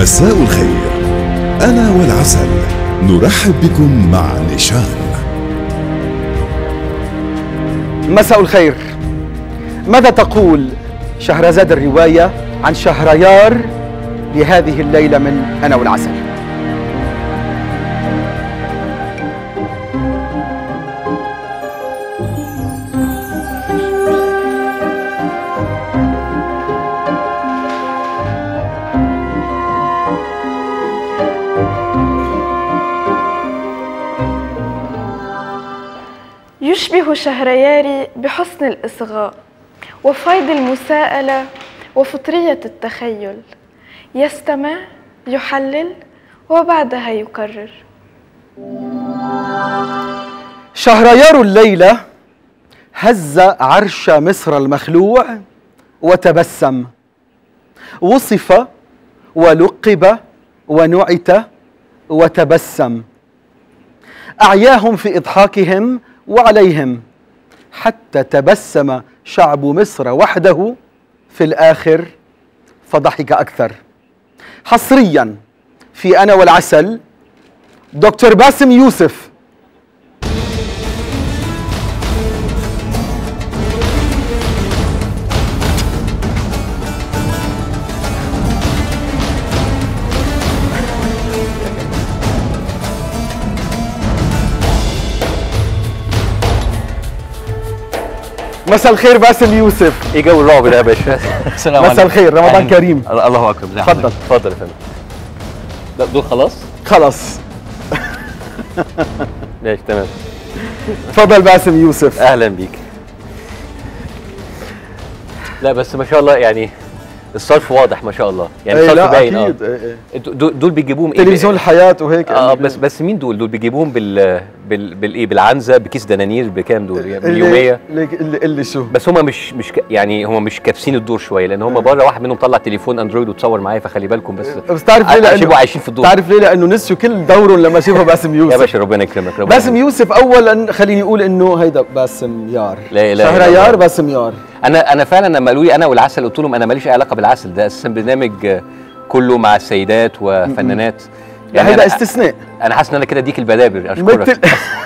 مساء الخير أنا والعسل نرحب بكم مع نشان مساء الخير ماذا تقول شهرزاد الرواية عن شهريار لهذه الليلة من أنا والعسل يشبه شهرياري بحسن الإصغاء وفيض المساءلة وفطرية التخيل يستمع يحلل وبعدها يكرر شهريار الليلة هز عرش مصر المخلوع وتبسم وصف ولقب ونعت وتبسم أعياهم في إضحاكهم وعليهم حتى تبسم شعب مصر وحده في الآخر فضحك أكثر حصريا في أنا والعسل دكتور باسم يوسف مساء الخير باسم يوسف ايه جو الرعب ده يا باشا السلام مساء عليكم. الخير، رمضان أهلاً. كريم. الله اكبر لا اتفضل. حضرتك. اتفضل يا فندم ده- دول خلاص خلاص ماشي تمام تفضل باسم يوسف اهلا بيك لا بس ما شاء الله يعني الصرف واضح ما شاء الله يعني إيه، الصرف لا باين اكيد اه إيه، إيه. انتوا دول دول بيجيبوهم ايه تلفزيون الحياة وهيك اه بس بس مين دول دول بيجيبوهم بال بال بالايه بالعنزه بكيس دنانير بكام دول يعني اللي باليوميه اللي, اللي, اللي شو بس هم مش مش ك- يعني هم مش كابسين الدور شويه لان هم بره واحد منهم طلع تليفون اندرويد وتصور معايا فخلي بالكم بس بس تعرف ليه عشان يبقوا لانه عايشين في الدور تعرف ليه لانه نسيوا كل دورهم لما شافوا باسم يوسف يا باشا ربنا يكرمك ربنا باسم يوسف اولا خليني اقول انه هيدا باسم يار لا إله إلا شهريار الله. باسم يار انا انا فعلا لما قالوا لي انا والعسل قلت لهم انا ماليش اي علاقه بالعسل ده اساسا برنامج آه، كله مع السيدات وفنانات يعني هيدا أنا- استثناء انا حاسس ان انا كده اديك البدابر اشكرك مثل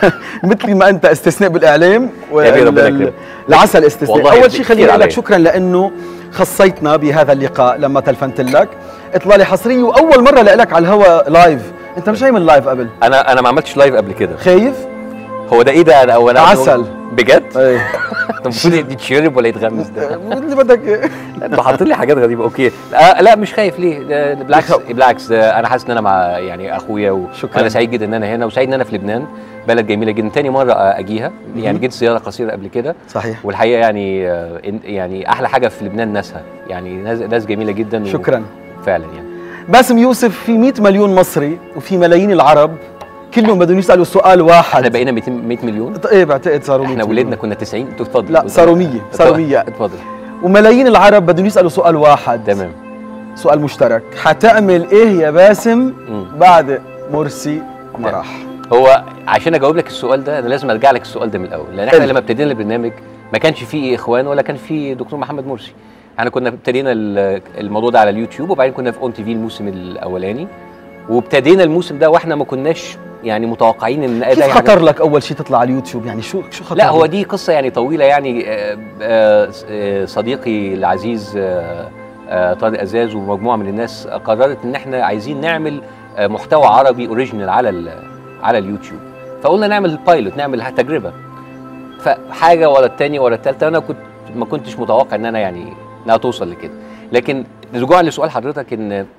مثل ما انت استثناء بالاعلام يا بيه ربنا وال- يكرمك. العسل استثناء والله اول يديك شيء خليني كتير اقول لك عليا. شكرا لانه خصيتنا بهذا اللقاء لما تلفنت لك اطلاله حصريه واول مره لك على الهواء لايف انت مش عامل لايف قبل انا انا ما عملتش لايف قبل كده خايف هو ده ايه ده انا او انا عسل. بجد ايه طب المفروض يتشرب ولا يتغمس ده اللي بدك إيه؟ انتوا حاطين لي حاجات غريبه اوكي لا, لا مش خايف ليه ده ده بالعكس بالعكس ده انا حاسس ان انا مع يعني اخويا و- شكراً. وانا سعيد جدا ان انا هنا وسعيد ان انا في لبنان بلد جميله جدا تاني مره اجيها يعني جيت زياره قصيره قبل كده صحيح والحقيقه يعني آه، إن- يعني احلى حاجه في لبنان ناسها يعني ناس, ناس جميله جدا و- شكرا فعلا يعني باسم يوسف في 100 مليون مصري وفي ملايين العرب كلهم بدهم يسالوا سؤال واحد احنا بقينا 200 100 مليون ايه بعتقد صاروا 100 احنا مليون. ولادنا كنا 90 انتوا اتفضل لا، صاروا 100 صاروا 100. اتفضل وملايين العرب بدهم يسالوا سؤال واحد تمام سؤال مشترك حتعمل ايه يا باسم مم. بعد مرسي ما راح هو عشان اجاوب لك السؤال ده انا لازم ارجع لك السؤال ده من الاول لان احنا حلو. لما ابتدينا البرنامج ما كانش فيه اخوان ولا كان فيه دكتور محمد مرسي احنا كنا ابتدينا ال- الموضوع ده على اليوتيوب وبعدين كنا في اون تي في الموسم الاولاني وابتدينا الموسم ده واحنا ما كناش يعني متوقعين ان كيف ده حاجة- خطر لك اول شيء تطلع على اليوتيوب يعني شو شو خطر لا هو لك؟ دي قصه يعني طويله يعني آه، آه، آه، صديقي العزيز آه، آه، طارق ازاز ومجموعه من الناس قررت ان احنا عايزين نعمل آه، محتوى عربي اوريجينال على ال- على اليوتيوب فقلنا نعمل بايلوت نعمل تجربه فحاجه ورا الثانيه ورا الثالثه انا كنت ما كنتش متوقع ان انا يعني انها توصل لكده لكن رجوعا لسؤال حضرتك ان آه،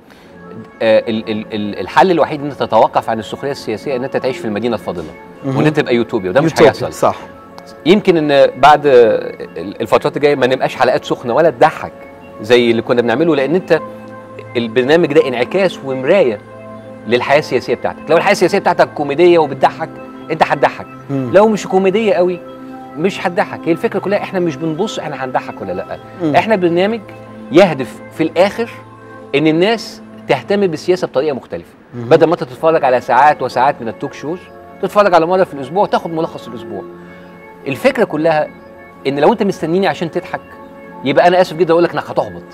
ال- ال- ال- الحل الوحيد ان انت تتوقف عن السخريه السياسيه ان انت تعيش في المدينه الفاضله وان انت تبقى يوتوبيا وده مش يوتيوب، هيحصل صح يمكن ان بعد الفترات الجايه ما نبقاش حلقات سخنه ولا تضحك زي اللي كنا بنعمله لان انت البرنامج ده انعكاس ومرايه للحياه السياسيه بتاعتك لو الحياه السياسيه بتاعتك كوميديه وبتضحك انت هتضحك مم. لو مش كوميديه قوي مش هتضحك هي الفكره كلها احنا مش بنبص احنا هنضحك ولا لا مم. احنا برنامج يهدف في الاخر ان الناس تهتم بالسياسه بطريقه مختلفه بدل ما انت تتفرج على ساعات وساعات من التوك شوز تتفرج على مره في الاسبوع تاخد ملخص الاسبوع الفكره كلها ان لو انت مستنيني عشان تضحك يبقى انا اسف جدا اقول لك انك هتحبط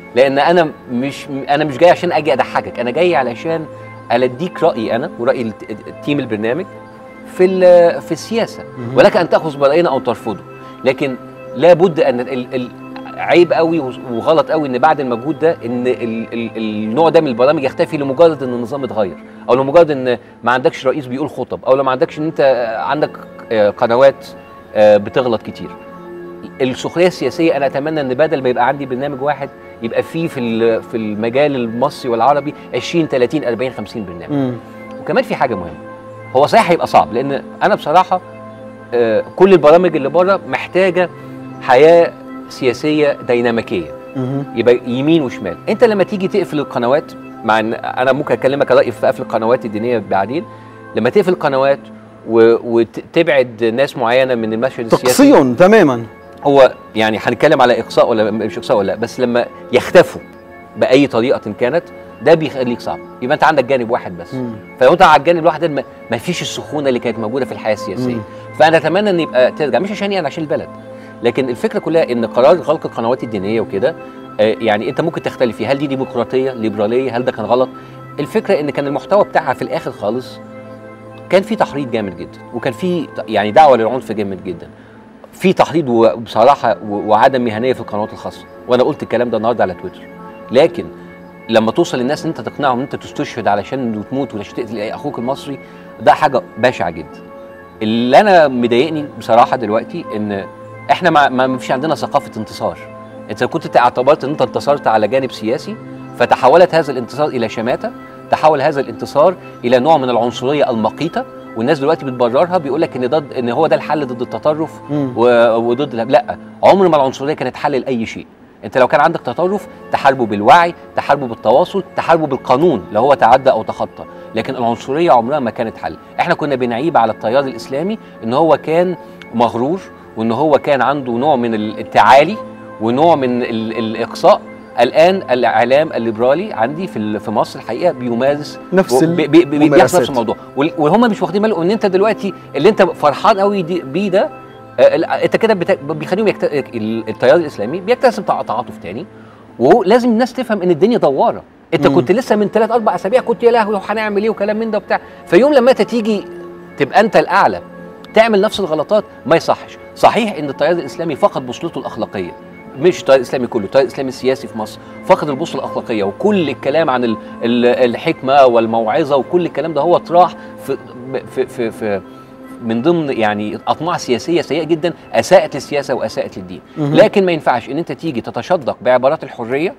لان انا مش انا مش جاي عشان اجي اضحكك انا جاي علشان الديك رايي انا وراي الت- تيم البرنامج في ال- في السياسه ولك ان تاخذ براينا او ترفضه لكن لابد ان ال- ال- عيب قوي وغلط قوي ان بعد المجهود ده ان ال ال النوع ده من البرامج يختفي لمجرد ان النظام اتغير او لمجرد ان ما عندكش رئيس بيقول خطب او لو ما عندكش ان انت عندك آه، قنوات آه، بتغلط كتير السخريه السياسيه انا اتمنى ان بدل ما يبقى عندي برنامج واحد يبقى فيه في ال- في المجال المصري والعربي 20 30 40 50 برنامج مم. وكمان في حاجه مهمه هو صحيح هيبقى صعب لان انا بصراحه آه، كل البرامج اللي بره محتاجه حياه سياسيه ديناميكيه مم. يبقى يمين وشمال انت لما تيجي تقفل القنوات مع ان انا ممكن اكلمك رايي في قفل القنوات الدينيه بعدين لما تقفل القنوات و- وتبعد ناس معينه من المشهد السياسي تقصيهم تماما هو يعني هنتكلم على اقصاء ولا مش اقصاء ولا لا بس لما يختفوا باي طريقه كانت ده بيخليك صعب يبقى انت عندك جانب واحد بس مم. فلو انت على الجانب الواحد ده ما- ما فيش السخونه اللي كانت موجوده في الحياه السياسيه مم. فانا اتمنى ان يبقى ترجع مش عشان انا عشان البلد لكن الفكره كلها ان قرار غلق القنوات الدينيه وكده آه، يعني انت ممكن تختلف فيه هل دي ديمقراطيه ليبراليه هل ده كان غلط الفكره ان كان المحتوى بتاعها في الاخر خالص كان في تحريض جامد جدا وكان في ت- يعني دعوه للعنف جامد جدا في تحريض وبصراحه و- وعدم مهنيه في القنوات الخاصه وانا قلت الكلام ده النهارده على تويتر لكن لما توصل للناس ان انت تقنعهم ان انت تستشهد علشان تموت ولا تقتل اخوك المصري ده حاجه بشعه جدا اللي انا مضايقني بصراحه دلوقتي ان احنا ما, ما فيش عندنا ثقافه انتصار انت لو كنت اعتبرت ان انت انتصرت على جانب سياسي فتحولت هذا الانتصار الى شماته تحول هذا الانتصار الى نوع من العنصريه المقيته والناس دلوقتي بتبررها بيقول لك ان ده ان هو ده الحل ضد التطرف مم. و- وضد ال- لا عمر ما العنصريه كانت حل لاي شيء انت لو كان عندك تطرف تحاربه بالوعي تحاربه بالتواصل تحاربه بالقانون لو هو تعدى او تخطى لكن العنصريه عمرها ما كانت حل احنا كنا بنعيب على التيار الاسلامي ان هو كان مغرور وان هو كان عنده نوع من التعالي ونوع من ال- الاقصاء الان الاعلام الليبرالي عندي في ال- في مصر الحقيقه بيمارس نفس بي- بي- بي- بيحصل الممارسات. نفس الموضوع وال- وهم مش واخدين بالهم ان انت دلوقتي اللي انت فرحان قوي دي- بيه ده آه، ال- انت كده بت- بيخليهم يكت... ال- التيار الاسلامي بيكتسب تع- تعاطف تاني ولازم الناس تفهم ان الدنيا دواره انت مم. كنت لسه من ثلاث اربع اسابيع كنت يا لهوي وهنعمل ايه وكلام من ده وبتاع فيوم لما انت تيجي تبقى انت الاعلى تعمل نفس الغلطات ما يصحش صحيح ان التيار الاسلامي فقد بوصلته الاخلاقيه مش التيار الاسلامي كله التيار الاسلامي السياسي في مصر فقد البوصله الاخلاقيه وكل الكلام عن ال- ال- الحكمه والموعظه وكل الكلام ده هو اتراح في في في, في من ضمن يعني اطماع سياسيه سيئه جدا اساءت للسياسه واساءت للدين مهم. لكن ما ينفعش ان انت تيجي تتشدق بعبارات الحريه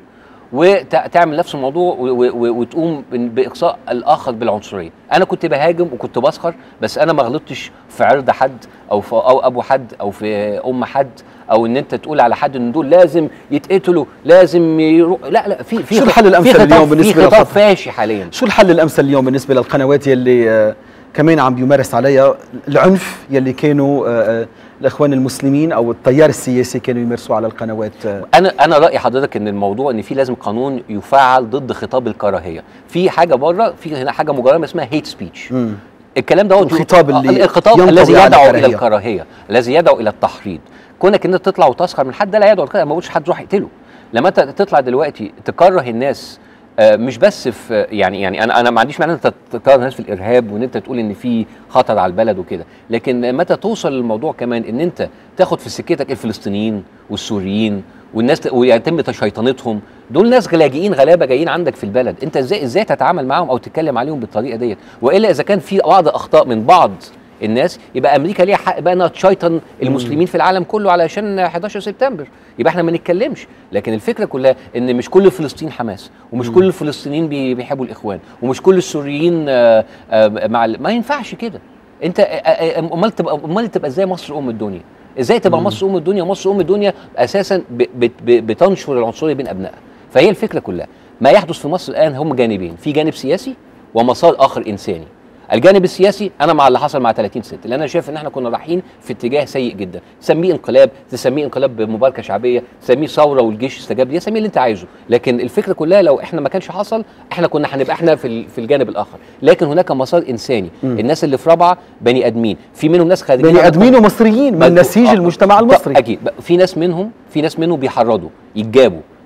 وتعمل نفس الموضوع و- و- و- وتقوم بن- باقصاء الاخر بالعنصريه انا كنت بهاجم وكنت بسخر بس انا ما غلطتش في عرض حد او في او ابو حد او في ام حد او ان انت تقول على حد ان دول لازم يتقتلوا لازم يروح لا لا في في شو خط- الحل الأمثل في خطاب- اليوم بالنسبة في خطاب للخط- فاشي حاليا شو الحل الامثل اليوم بالنسبه للقنوات يلي آه، كمان عم بيمارس عليها العنف يلي كانوا آه، آه، الاخوان المسلمين او التيار السياسي كانوا يمارسوا على القنوات آه، انا انا راي حضرتك ان الموضوع ان في لازم قانون يفعل ضد خطاب الكراهيه في حاجه بره في هنا حاجه مجرمه اسمها هيت سبيتش مم. الكلام ده الخطاب اللي الخطاب ينطوي الذي على يدعو الى الكراهية. الكراهيه الذي يدعو الى التحريض كونك ان انت تطلع وتسخر من حد ده لا يدعو الكراهيه ما بقولش حد روح اقتله لما انت تطلع دلوقتي تكره الناس آه، مش بس في يعني يعني انا انا ما عنديش معنى ان انت تكره الناس في الارهاب وان انت تقول ان في خطر على البلد وكده لكن متى توصل للموضوع كمان ان انت تاخد في سكتك الفلسطينيين والسوريين والناس ت- ويتم تشيطنتهم دول ناس لاجئين غلابه جايين عندك في البلد انت ازاي ازاي تتعامل معاهم او تتكلم عليهم بالطريقه ديت والا اذا كان في بعض اخطاء من بعض الناس يبقى امريكا ليها حق بقى انها تشيطن المسلمين في العالم كله علشان 11 سبتمبر يبقى احنا ما نتكلمش لكن الفكره كلها ان مش كل فلسطين حماس ومش كل الفلسطينيين بي- بيحبوا الاخوان ومش كل السوريين آه، آه، مع ال- ما ينفعش كده انت آه، آه، امال تبقى امال تبقى ازاي مصر ام الدنيا ازاي تبقى مصر ام الدنيا مصر ام الدنيا اساسا ب- بت- ب- بتنشر العنصريه بين ابنائها فهي الفكره كلها ما يحدث في مصر الان هم جانبين في جانب سياسي ومسار اخر انساني الجانب السياسي انا مع اللي حصل مع 30 6 لان انا شايف ان احنا كنا رايحين في اتجاه سيء جدا تسميه انقلاب تسميه انقلاب بمباركه شعبيه تسميه ثوره والجيش استجاب ليه سميه اللي انت عايزه لكن الفكره كلها لو احنا ما كانش حصل احنا كنا هنبقى احنا في ال- في الجانب الاخر لكن هناك مسار انساني مم. الناس اللي في رابعه بني ادمين في منهم ناس خارجين بني عن ادمين ومصريين من مظبوط. نسيج آه. المجتمع طب المصري اكيد بقى في ناس منهم في ناس منهم بيحرضوا يتجابوا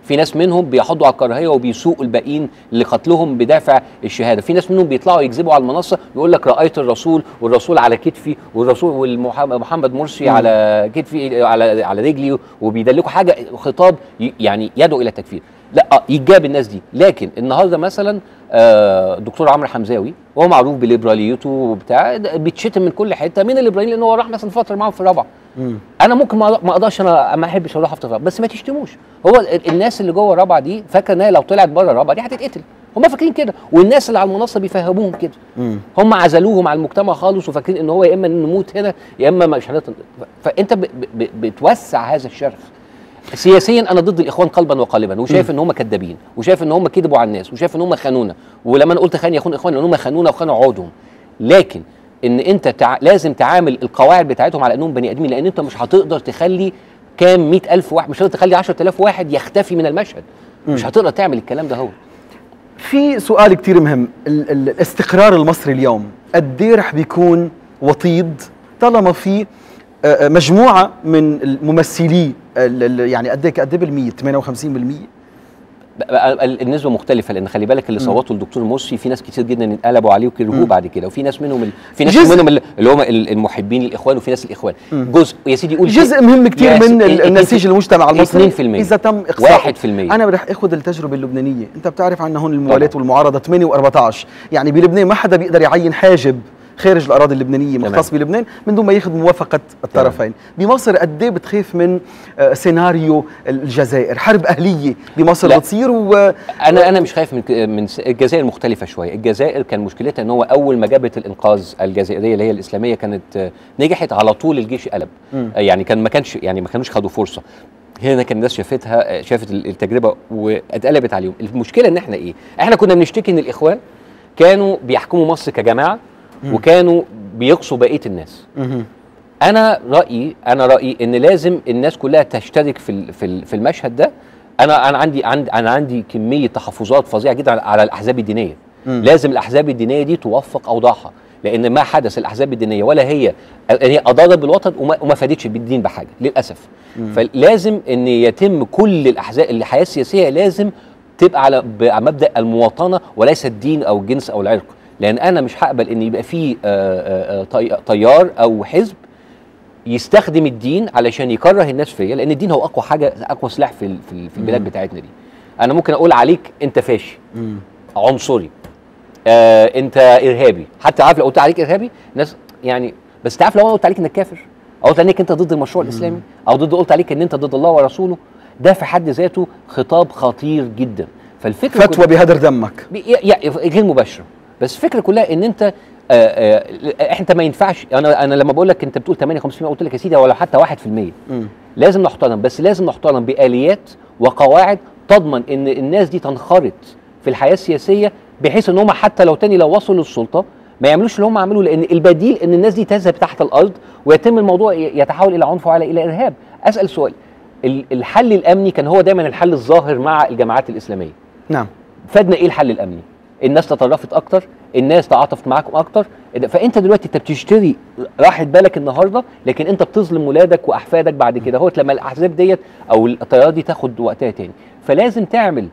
في ناس منهم بيحضوا على الكراهيه وبيسوقوا الباقيين لقتلهم بدافع الشهاده في ناس منهم بيطلعوا يكذبوا على المنصه يقول لك رايت الرسول والرسول على كتفي والرسول ومحمد مرسي مم. على كتفي على على رجلي وبيدلكوا حاجه خطاب ي- يعني يدعو الى التكفير لا آه، يتجاب الناس دي لكن النهارده مثلا آه، الدكتور عمرو حمزاوي وهو معروف بليبراليته وبتاع ده بيتشتم من كل حته من الليبراليين لان هو راح مثلا فتره معاهم في الرابعه مم. انا ممكن ما ما اقدرش انا ما احبش اروح افطر بس ما تشتموش هو ال- الناس اللي جوه الرابعه دي فاكره ان هي لو طلعت بره الرابعه دي هتتقتل هم فاكرين كده والناس اللي على المنصه بيفهموهم كده مم. هم عزلوهم على المجتمع خالص وفاكرين ان هو يا اما نموت هنا يا اما مش هنطلع فانت ب ب ب بتوسع هذا الشرخ سياسيا انا ضد الاخوان قلبا وقالبا وشايف ان هم كذابين وشايف ان هم كذبوا على الناس وشايف ان هم خانونا ولما انا قلت خان يخون اخوان لان هم خانونا وخانوا عودهم لكن ان انت تع... لازم تعامل القواعد بتاعتهم على انهم بني ادمين لان انت مش هتقدر تخلي كام مئة ألف واحد مش هتقدر تخلي 10000 واحد يختفي من المشهد مش هتقدر تعمل الكلام ده هو في سؤال كتير مهم ال- ال- الاستقرار المصري اليوم قد ايه رح بيكون وطيد طالما في آه، آه، مجموعه من الممثلي ال- ال- يعني قد ايه قد ايه بالمية 58% بقى ال- النسبه مختلفه لان خلي بالك اللي صوتوا للدكتور مرسي في ناس كتير جدا اتقلبوا عليه وكرهوه بعد كده وفي ناس منهم ال... في ناس جزء- منهم ال- اللي هم ال- المحبين الاخوان وفي ناس الاخوان جزء يا سيدي قول جزء مهم كتير يا من سيدي، ال- النسيج المجتمع المصري 2% اذا تم اقصاء واحد في المية. انا رح اخذ التجربه اللبنانيه انت بتعرف عنا هون الموالاه طبعاً. والمعارضه 8 و14 يعني بلبنان ما حدا بيقدر يعين حاجب خارج الاراضي اللبنانيه تمام. مختص بلبنان من دون ما ياخذ موافقه الطرفين بمصر قد ايه بتخاف من آه، سيناريو الجزائر حرب اهليه بمصر لا. بتصير و انا انا مش خايف من ك- من س- الجزائر مختلفه شويه الجزائر كان مشكلتها ان هو اول ما جابت الانقاذ الجزائريه اللي هي الاسلاميه كانت آه، نجحت على طول الجيش قلب مم. آه، يعني كان ما كانش يعني ما كانوش خدوا فرصه هنا كان الناس شافتها آه، شافت ال- التجربه واتقلبت عليهم المشكله ان احنا ايه احنا كنا بنشتكي ان الاخوان كانوا بيحكموا مصر كجماعه وكانوا بيقصوا بقيه الناس مهم. انا رايي انا رايي ان لازم الناس كلها تشترك في ال- في ال- في المشهد ده انا انا عندي عندي انا عندي كميه تحفظات فظيعه جدا على- على الاحزاب الدينيه مم. لازم الاحزاب الدينيه دي توفق اوضاعها لان ما حدث الاحزاب الدينيه ولا هي هي اضرت بالوطن وما, وما فادتش بالدين بحاجه للاسف فلازم ان يتم كل الاحزاب الحياه السياسيه لازم تبقى على ب- على مبدا المواطنه وليس الدين او الجنس او العرق لان انا مش هقبل ان يبقى في آه، آه، آه، طي- تيار او حزب يستخدم الدين علشان يكره الناس فيا لان الدين هو اقوى حاجه اقوى سلاح في ال- في ال- في البلاد بتاعتنا دي انا ممكن اقول عليك انت فاشي مم. عنصري آه انت ارهابي حتى عارف لو قلت عليك ارهابي الناس يعني بس تعرف لو انا قلت عليك انك كافر او قلت عليك انت ضد المشروع الاسلامي او ضد قلت عليك ان انت ضد الله ورسوله ده في حد ذاته خطاب خطير جدا فالفكره فتوى بهدر دمك بي- يا- يا- غير مباشره بس الفكره كلها ان انت آه آه انت ما ينفعش انا انا لما بقول لك انت بتقول 58 قلت لك يا سيدي ولا حتى 1% مم. لازم نحترم بس لازم نحترم باليات وقواعد تضمن ان الناس دي تنخرط في الحياه السياسيه بحيث ان هم حتى لو تاني لو وصلوا للسلطه ما يعملوش اللي هم عملوه لان البديل ان الناس دي تذهب تحت الارض ويتم الموضوع ي- يتحول الى عنف وعلى الى ارهاب اسال سؤال ال- الحل الامني كان هو دايما الحل الظاهر مع الجماعات الاسلاميه نعم فادنا ايه الحل الامني الناس تطرفت اكتر الناس تعاطفت معاكم اكتر فانت دلوقتي انت بتشتري راحه بالك النهارده لكن انت بتظلم ولادك واحفادك بعد كده هوت لما الاحزاب ديت او التيارات دي تاخد وقتها تاني فلازم تعمل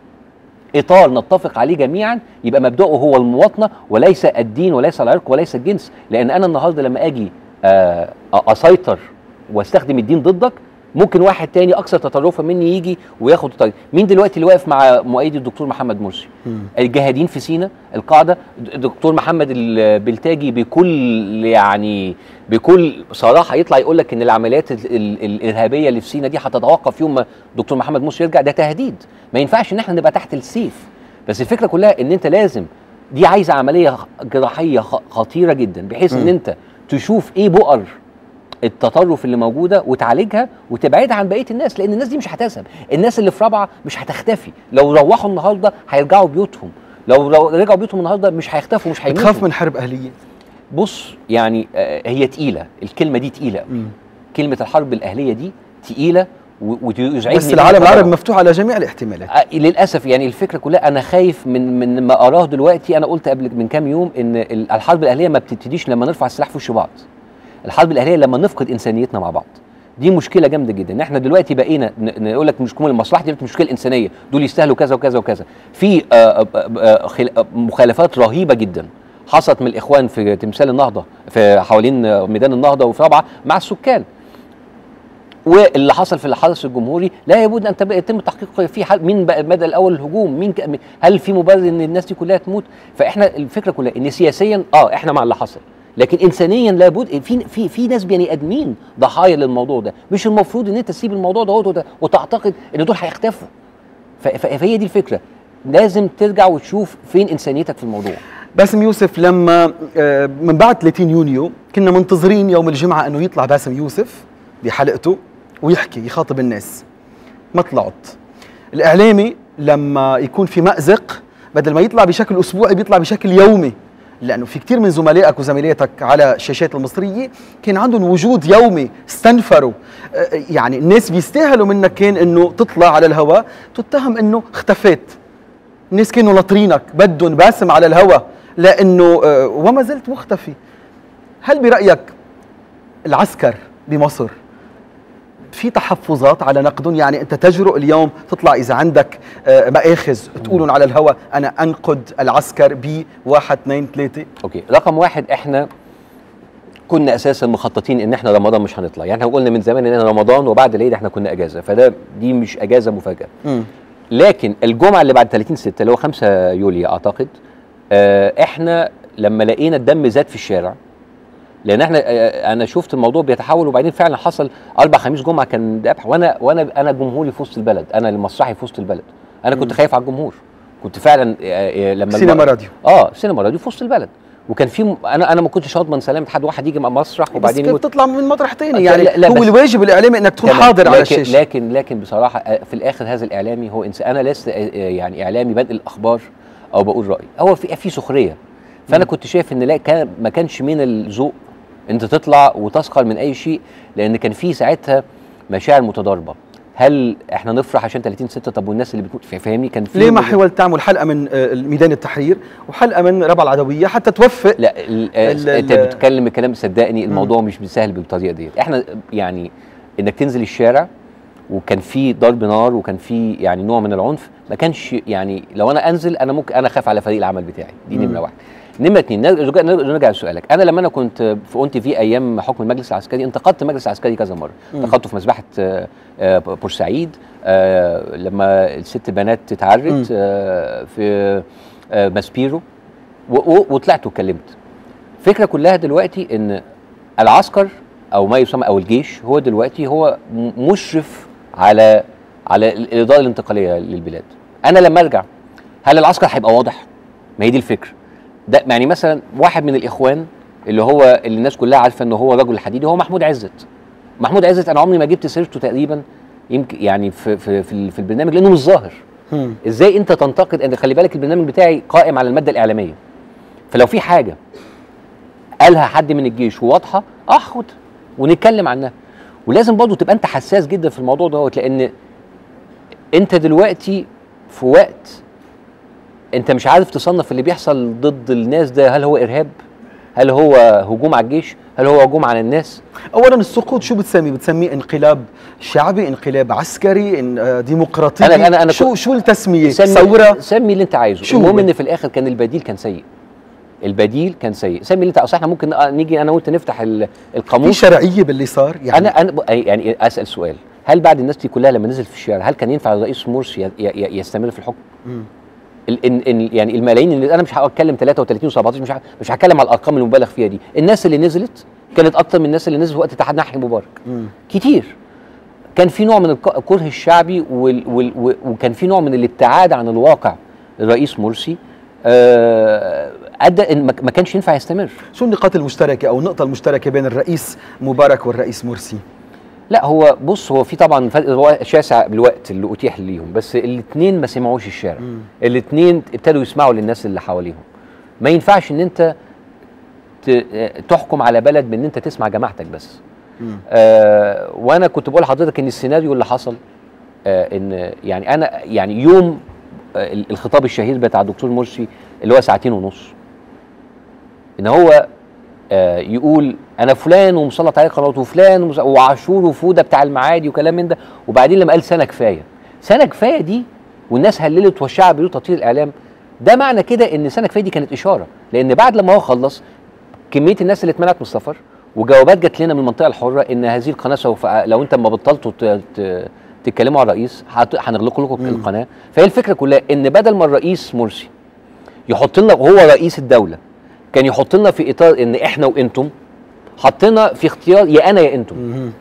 اطار نتفق عليه جميعا يبقى مبداه هو المواطنه وليس الدين وليس العرق وليس الجنس لان انا النهارده لما اجي آه، اسيطر واستخدم الدين ضدك ممكن واحد تاني اكثر تطرفا مني يجي وياخد الطريق مين دلوقتي اللي واقف مع مؤيد الدكتور محمد مرسي الجاهدين في سينا القاعده الدكتور محمد البلتاجي بكل يعني بكل صراحه يطلع يقول لك ان العمليات ال- ال- الارهابيه اللي في سينا دي هتتوقف يوم ما الدكتور محمد مرسي يرجع ده تهديد ما ينفعش ان احنا نبقى تحت السيف بس الفكره كلها ان انت لازم دي عايزه عمليه جراحيه خ- خطيره جدا بحيث ان انت تشوف ايه بؤر التطرف اللي موجوده وتعالجها وتبعدها عن بقيه الناس لان الناس دي مش هتذهب الناس اللي في رابعه مش هتختفي لو روحوا النهارده هيرجعوا بيوتهم لو رو- رجعوا بيوتهم النهارده مش هيختفوا مش هيموتوا بتخاف من حرب اهليه بص يعني آه، هي تقيله الكلمه دي تقيله قوي كلمه الحرب الاهليه دي تقيله و- ويزعجني بس جداً العالم طبعاً. العربي مفتوح على جميع الاحتمالات آه، للاسف يعني الفكره كلها انا خايف من من ما اراه دلوقتي انا قلت قبل من كام يوم ان ال- الحرب الاهليه ما بتبتديش لما نرفع السلاح في وش بعض الحرب الاهليه لما نفقد انسانيتنا مع بعض دي مشكله جامده جدا ان احنا دلوقتي بقينا ن- نقول لك مش كمان المصلحه دي مشكله انسانيه دول يستاهلوا كذا وكذا وكذا في آه، آه، آه، خل- آه، مخالفات رهيبه جدا حصلت من الاخوان في تمثال النهضه في حوالين آه، ميدان النهضه وفي رابعه مع السكان واللي حصل في الحدث الجمهوري لا يبد ان تب- يتم التحقيق في حل مين بقى بدا الاول الهجوم مين ك- هل في مبرر ان الناس دي كلها تموت فاحنا الفكره كلها ان سياسيا اه احنا مع اللي حصل لكن انسانيا لابد في في في ناس بني ادمين ضحايا للموضوع ده مش المفروض ان انت تسيب الموضوع ده وت- وتعتقد ان دول هيختفوا ف- ف- فهي دي الفكره لازم ترجع وتشوف فين انسانيتك في الموضوع باسم يوسف لما آه، من بعد 30 يونيو كنا منتظرين يوم الجمعة أنه يطلع باسم يوسف بحلقته ويحكي يخاطب الناس ما طلعت الإعلامي لما يكون في مأزق بدل ما يطلع بشكل أسبوعي بيطلع بشكل يومي لأنه في كثير من زملائك وزميلاتك على الشاشات المصرية كان عندهم وجود يومي استنفروا آه، يعني الناس بيستاهلوا منك كان أنه تطلع على الهواء تتهم أنه اختفيت الناس كانوا ناطرينك بدهم باسم على الهوا لانه آه، وما زلت مختفي هل برايك العسكر بمصر في تحفظات على نقدهم يعني انت تجرؤ اليوم تطلع اذا عندك آه، مآخذ تقولهم على الهوا انا انقد العسكر ب 1 2 3 اوكي رقم واحد احنا كنا اساسا مخططين ان احنا رمضان مش هنطلع يعني احنا قلنا من زمان ان رمضان وبعد العيد احنا كنا اجازه فده دي مش اجازه مفاجاه لكن الجمعه اللي بعد 30 6 اللي هو 5 يوليو اعتقد آه، احنا لما لقينا الدم زاد في الشارع لان احنا آه، انا شفت الموضوع بيتحول وبعدين فعلا حصل اربع خميس جمعه كان ذبح وانا وانا انا جمهوري في وسط البلد انا المسرحي في وسط البلد انا كنت خايف على الجمهور كنت فعلا آه، آه، لما سينما الم- راديو اه سينما راديو في وسط البلد وكان في م- انا انا ما كنتش هضمن سلامه حد واحد يجي مع مسرح وبعدين وبعدين بس يموت تطلع من مطرح تاني لا- يعني لا- لا هو بس- الواجب الاعلامي انك تكون تمام. حاضر على لكن الشاشه لكن لكن بصراحه آه، في الاخر هذا الاعلامي هو انسان انا لست آه، آه، يعني اعلامي بنقل الاخبار او بقول رايي هو في في سخريه فانا كنت شايف ان لا كان ما كانش من الذوق انت تطلع وتسخر من اي شيء لان كان في ساعتها مشاعر متضاربه هل احنا نفرح عشان 30 6 طب والناس اللي بتموت فاهمني كان في ليه ما حاولت تعمل حلقه من آه، ميدان التحرير وحلقه من ربع العدويه حتى توفق لا ال- آه، ال- انت ال- بتتكلم الكلام صدقني الموضوع مش سهل بالطريقه ديت احنا يعني انك تنزل الشارع وكان في ضرب نار وكان في يعني نوع من العنف ما كانش يعني لو انا انزل انا ممكن انا اخاف على فريق العمل بتاعي دي مم. نمره واحد نمره اتنين نرجع نرجع لسؤالك انا لما انا كنت في اون تي في ايام حكم المجلس العسكري انتقدت المجلس العسكري كذا مره مم. انتقدته في مذبحه آه، آه، بورسعيد آه، لما الست بنات مم. اتعرت آه، في آه، ماسبيرو و- و- وطلعت واتكلمت الفكره كلها دلوقتي ان العسكر او ما يسمى او الجيش هو دلوقتي هو م- مشرف على على الاداره الانتقاليه للبلاد انا لما ارجع هل العسكر هيبقى واضح ما هي دي الفكره ده يعني مثلا واحد من الاخوان اللي هو اللي الناس كلها عارفه ان هو رجل حديدي هو محمود عزت محمود عزت انا عمري ما جبت سيرته تقريبا يمكن يعني في في في, ال- في البرنامج لانه مش ظاهر مم. ازاي انت تنتقد ان خلي بالك البرنامج بتاعي قائم على الماده الاعلاميه فلو في حاجه قالها حد من الجيش وواضحه اخد ونتكلم عنها ولازم برضه تبقى انت حساس جدا في الموضوع دوت لان انت دلوقتي في وقت انت مش عارف تصنف اللي بيحصل ضد الناس ده هل هو ارهاب هل هو هجوم على الجيش هل هو هجوم على الناس اولا السقوط شو بتسميه بتسميه انقلاب شعبي انقلاب عسكري إن آه، ديمقراطي أنا- أنا- أنا شو كنت- شو التسميه سمي ثوره سمي اللي انت عايزه شو المهم هو؟ ان في الاخر كان البديل كان سيء البديل كان سيء سمي اللي انت اصل احنا ممكن نيجي انا وانت نفتح ال- في القاموس شرعيه باللي صار يعني انا انا ب- يعني اسال سؤال هل بعد الناس دي كلها لما نزل في الشارع هل كان ينفع الرئيس مرسي ي- ي- يستمر في الحكم؟ مم. ال إن إن يعني الملايين اللي انا مش هتكلم 33 و17 مش ه- مش هتكلم على الارقام المبالغ فيها دي الناس اللي نزلت كانت اكتر من الناس اللي نزلت وقت تحدي مبارك مم. كتير كان في نوع من الك- الكره الشعبي وال وال و- وكان في نوع من الابتعاد عن الواقع الرئيس مرسي آه، ادى ان ما ما كانش ينفع يستمر شو النقاط المشتركه او النقطه المشتركه بين الرئيس مبارك والرئيس مرسي لا هو بص هو في طبعا فرق هو شاسع بالوقت اللي اتيح ليهم بس الاثنين ما سمعوش الشارع مم. الاثنين ابتدوا يسمعوا للناس اللي حواليهم ما ينفعش ان انت ت- تحكم على بلد بان انت تسمع جماعتك بس مم. آه وانا كنت بقول لحضرتك ان السيناريو اللي حصل آه ان يعني انا يعني يوم آه الخطاب الشهير بتاع الدكتور مرسي اللي هو ساعتين ونص ان هو آه يقول انا فلان ومسلط عليه قنوات وفلان ومس- وعاشور وفوده بتاع المعادي وكلام من ده وبعدين لما قال سنه كفايه سنه كفايه دي والناس هللت والشعب بيقول تطهير الاعلام ده معنى كده ان سنه كفايه دي كانت اشاره لان بعد لما هو خلص كميه الناس اللي اتمنعت من السفر وجوابات جات لنا من المنطقه الحره ان هذه القناه سوف لو انت ما بطلتوا ت- ت- تتكلموا على الرئيس هت- هنغلق لكم القناه فهي الفكره كلها ان بدل ما الرئيس مرسي يحط لنا وهو رئيس الدوله كان يحط لنا في اطار ان احنا وانتم حطينا في اختيار يا انا يا انتم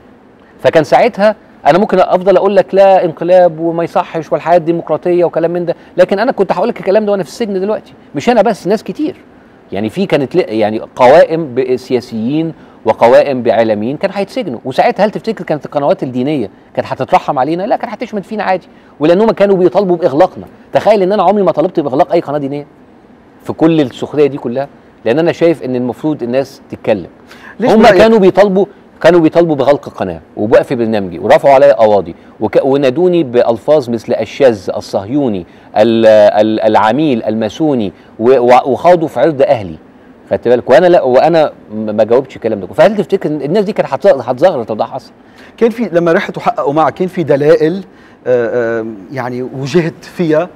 فكان ساعتها انا ممكن افضل اقول لك لا انقلاب وما يصحش والحياه الديمقراطيه وكلام من ده لكن انا كنت هقول لك الكلام ده وانا في السجن دلوقتي مش انا بس ناس كتير يعني في كانت ل- يعني قوائم بسياسيين وقوائم باعلاميين كانوا هيتسجنوا وساعتها هل تفتكر كانت القنوات الدينيه كانت هتترحم علينا لا كانت هتشمت فينا عادي ولانهم كانوا بيطالبوا باغلاقنا تخيل ان انا عمري ما طلبت باغلاق اي قناه دينيه في كل السخريه دي كلها لان انا شايف ان المفروض الناس تتكلم ليش هم برأيك؟ كانوا بيطالبوا كانوا بيطالبوا بغلق القناه وبوقف برنامجي ورفعوا عليا قواضي وك... ونادوني بالفاظ مثل الشاذ الصهيوني ال... ال... العميل الماسوني و... و- وخاضوا في عرض اهلي خدت بالك وانا لا وانا م- ما جاوبتش الكلام ده فهل تفتكر إن الناس دي كانت هتز- هتزغرط لو ده حصل؟ كان في لما رحت وحققوا معك كان في دلائل آه، آه، يعني وجهت فيها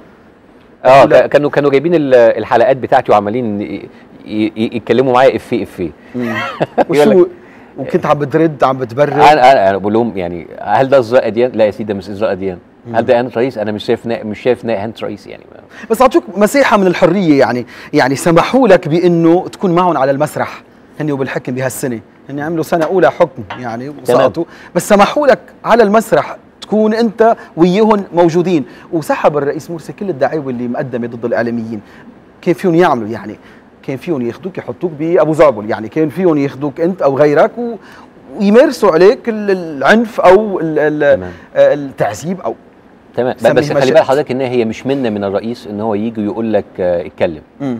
اه لا. ك- كانوا كانوا جايبين ال- الحلقات بتاعتي وعمالين ي... ي... ي- يتكلموا معايا افيه افيه وشو يقول وكنت عم بترد عم بتبرر انا انا انا بقول لهم يعني هل ده ازراء اديان؟ لا يا سيدي ده مش ازراء اديان هل ده اهانه رئيس؟ انا مش شايف نا... مش شايف نا- اهانه رئيس يعني بس اعطوك مساحه من الحريه يعني يعني سمحوا لك بانه تكون معهم على المسرح هن وبالحكم بهالسنه هن عملوا سنه اولى حكم يعني وسقطوا بس سمحوا لك على المسرح تكون انت وياهم موجودين وسحب الرئيس مرسي كل الدعاوى اللي مقدمه ضد الاعلاميين كان فيهم يعملوا يعني كان فيهم ياخذوك يحطوك بابو زعبل يعني كان فيهم ياخذوك انت او غيرك و ويمارسوا عليك ال- العنف او ال- ال- تمام. التعذيب او تمام سميه بس ما خلي شئت. بال حضرتك ان هي مش منه من الرئيس ان هو يجي ويقول لك آه اتكلم مم.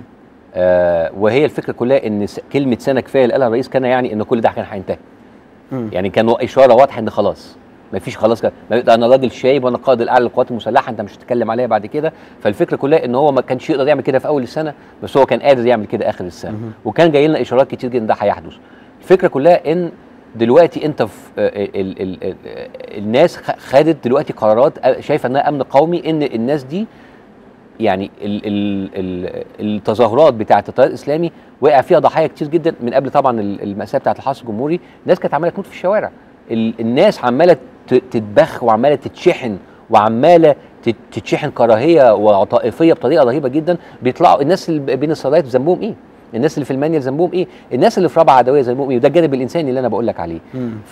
آه وهي الفكره كلها ان س- كلمه سنه كفايه اللي قالها الرئيس كان يعني ان كل ده كان هينتهي مم. يعني كان اشاره واضحه ان خلاص ما فيش خلاص كده ما ده انا راجل شايب وانا القائد الاعلى للقوات المسلحه انت مش هتتكلم عليا بعد كده فالفكره كلها ان هو ما كانش يقدر يعمل كده في اول السنه بس هو كان قادر يعمل كده اخر السنه وكان جاي لنا اشارات كتير جدا ده هيحدث الفكره كلها ان دلوقتي انت في آه، ال ال ال الناس خ- خدت دلوقتي قرارات آه، شايفه انها امن قومي ان الناس دي يعني ال ال ال التظاهرات بتاعه التيار الاسلامي وقع فيها ضحايا كتير جدا من قبل طبعا ال- المأساة بتاعه الحرس الجمهوري الناس كانت عماله تموت في الشوارع ال الناس عماله ت- تتبخ وعماله تتشحن وعماله تت- تتشحن كراهيه وطائفيه بطريقه رهيبه جدا بيطلعوا الناس اللي بين السرايات ذنبهم ايه؟ الناس اللي في المانيا ذنبهم ايه؟ الناس اللي في رابعه عدويه ذنبهم ايه؟ وده الجانب الانساني اللي انا بقول لك عليه.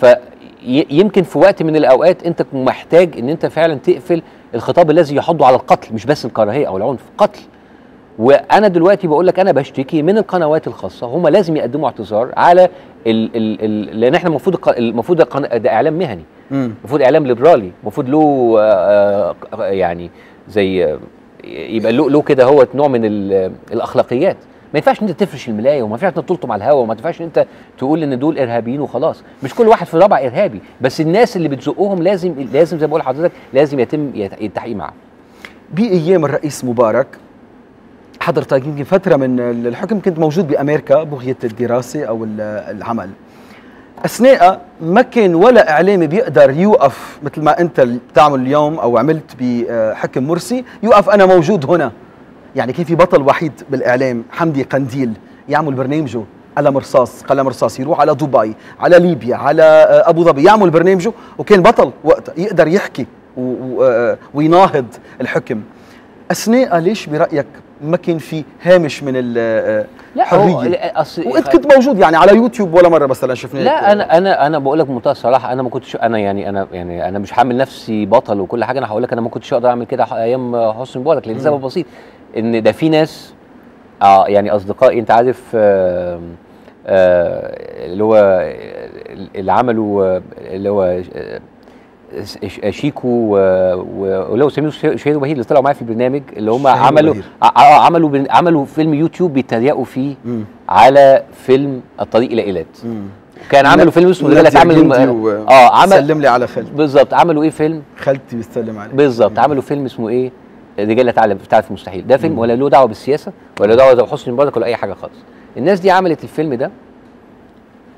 فيمكن في وقت من الاوقات انت تكون محتاج ان انت فعلا تقفل الخطاب الذي يحض على القتل مش بس الكراهيه او العنف، قتل. وانا دلوقتي بقول لك انا بشتكي من القنوات الخاصه هم لازم يقدموا اعتذار على ال ال ال لان احنا المفروض الق- المفروض القنا- ده اعلام مهني مم. المفروض اعلام ليبرالي المفروض له آه، آه، يعني زي آه، يبقى له له كده هو نوع من ال- الاخلاقيات ما ينفعش ان انت تفرش الملايه وما ينفعش ان انت تلطم على الهواء وما ينفعش ان انت تقول ان دول ارهابيين وخلاص مش كل واحد في رابع ارهابي بس الناس اللي بتزقهم لازم لازم زي ما بقول لحضرتك لازم يتم يت- التحقيق معاهم بايام الرئيس مبارك حضرتك يمكن فتره من الحكم كنت موجود بامريكا بغيه الدراسه او ال- العمل اثناء ما كان ولا اعلامي بيقدر يوقف مثل ما انت بتعمل اليوم او عملت بحكم مرسي يوقف انا موجود هنا يعني كان في بطل وحيد بالاعلام حمدي قنديل يعمل برنامجه قلم رصاص قلم رصاص يروح على دبي على ليبيا على آه، ابو ظبي يعمل برنامجه وكان بطل وقتها يقدر يحكي و- و- آه، ويناهض الحكم اثناء ليش برايك ما كان في هامش من الحريه لا اصل وانت كنت موجود يعني على يوتيوب ولا مره مثلا شفناك لا انا انا انا بقول لك بمنتهى الصراحه انا ما كنتش انا يعني انا يعني انا مش هعمل نفسي بطل وكل حاجه انا هقول لك انا ما كنتش اقدر اعمل كده ايام حسني مبارك لان سبب بسيط ان ده في ناس اه يعني اصدقائي انت عارف آه آه اللي هو اللي عملوا آه، اللي هو آه، ش- شيكو و- و- واللي هو سمير شهير وبهير اللي طلعوا معايا في البرنامج اللي هم شهير عملوا وبهير. ع- ع- عملوا بن- عملوا فيلم يوتيوب بيتريقوا فيه مم. على فيلم الطريق الى ايلات مم. كان عملوا فيلم اسمه نادية رجالة عملوا جندي و- اه عمل سلم لي على خالتي بالظبط عملوا ايه فيلم خالتي بتسلم عليك بالظبط عملوا فيلم اسمه ايه رجاله تعلم تعرف مستحيل ده فيلم ولا له دعوه بالسياسه ولا له دعوه بحسني مبارك ولا اي حاجه خالص الناس دي عملت الفيلم ده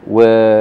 و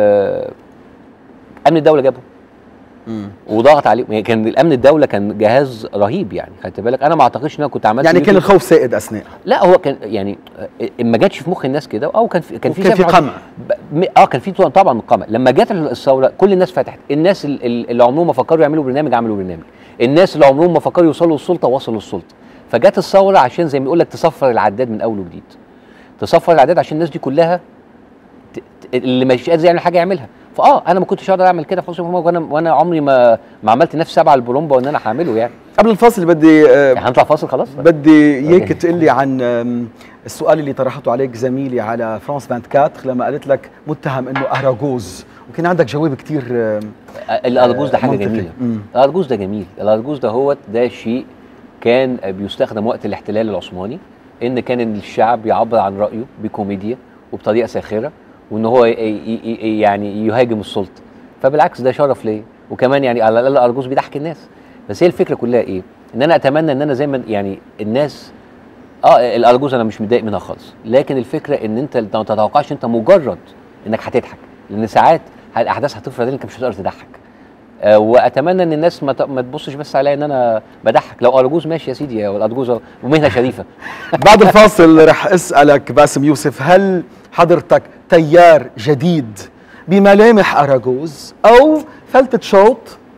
امن الدوله جابهم وضغط عليهم يعني كان الامن الدوله كان جهاز رهيب يعني خدت بالك انا ما اعتقدش ان انا كنت عملت يعني كان يوتيوب. الخوف سائد اثناء لا هو كان يعني آه، ما جاتش في مخ الناس كده او كان في كان في وكان في زي ما قمع. ب- م- اه كان في طبعا- طبعا قمع لما جت الثوره كل الناس فتحت الناس ال- ال- اللي عمرهم ما فكروا يعملوا برنامج عملوا برنامج الناس اللي عمرهم ما فكروا يوصلوا للسلطه وصلوا للسلطه فجت الثوره عشان زي ما بيقول لك تصفر العداد من اول وجديد تصفر العداد عشان الناس دي كلها ت- ت- اللي مش قادر يعمل حاجه يعملها فاه انا ما كنتش اقدر اعمل كده في حسن وانا وانا عمري ما ما عملت نفسي سبعه البرومبا وان انا هعمله يعني قبل الفاصل بدي آه، يعني هنطلع فاصل خلاص بدي اياك أوكي. تقول لي عن آم، السؤال اللي طرحته عليك زميلي على فرانس 24 لما قالت لك متهم انه اراجوز وكان عندك جواب كثير الارجوز ده حاجه منطقي. جميله مم. الارجوز ده جميل الارجوز ده هو ده شيء كان بيستخدم وقت الاحتلال العثماني ان كان الشعب يعبر عن رايه بكوميديا وبطريقه ساخره وان هو ي- ي- ي- يعني يهاجم السلطه فبالعكس ده شرف ليا وكمان يعني على الاقل الارجوز بيضحك الناس بس هي الفكره كلها ايه ان انا اتمنى ان انا زي ما يعني الناس اه الارجوز انا مش متضايق منها خالص لكن الفكره ان انت ما تتوقعش انت مجرد انك هتضحك لان ساعات الاحداث هتفرض انك مش هتقدر تضحك آه، واتمنى ان الناس ما ت- ما تبصش بس عليا ان انا بضحك لو ارجوز ماشي يا سيدي الارجوز ومهنه شريفه بعد الفاصل رح اسالك باسم يوسف هل حضرتك تيار جديد بملامح اراجوز او فلتة شوط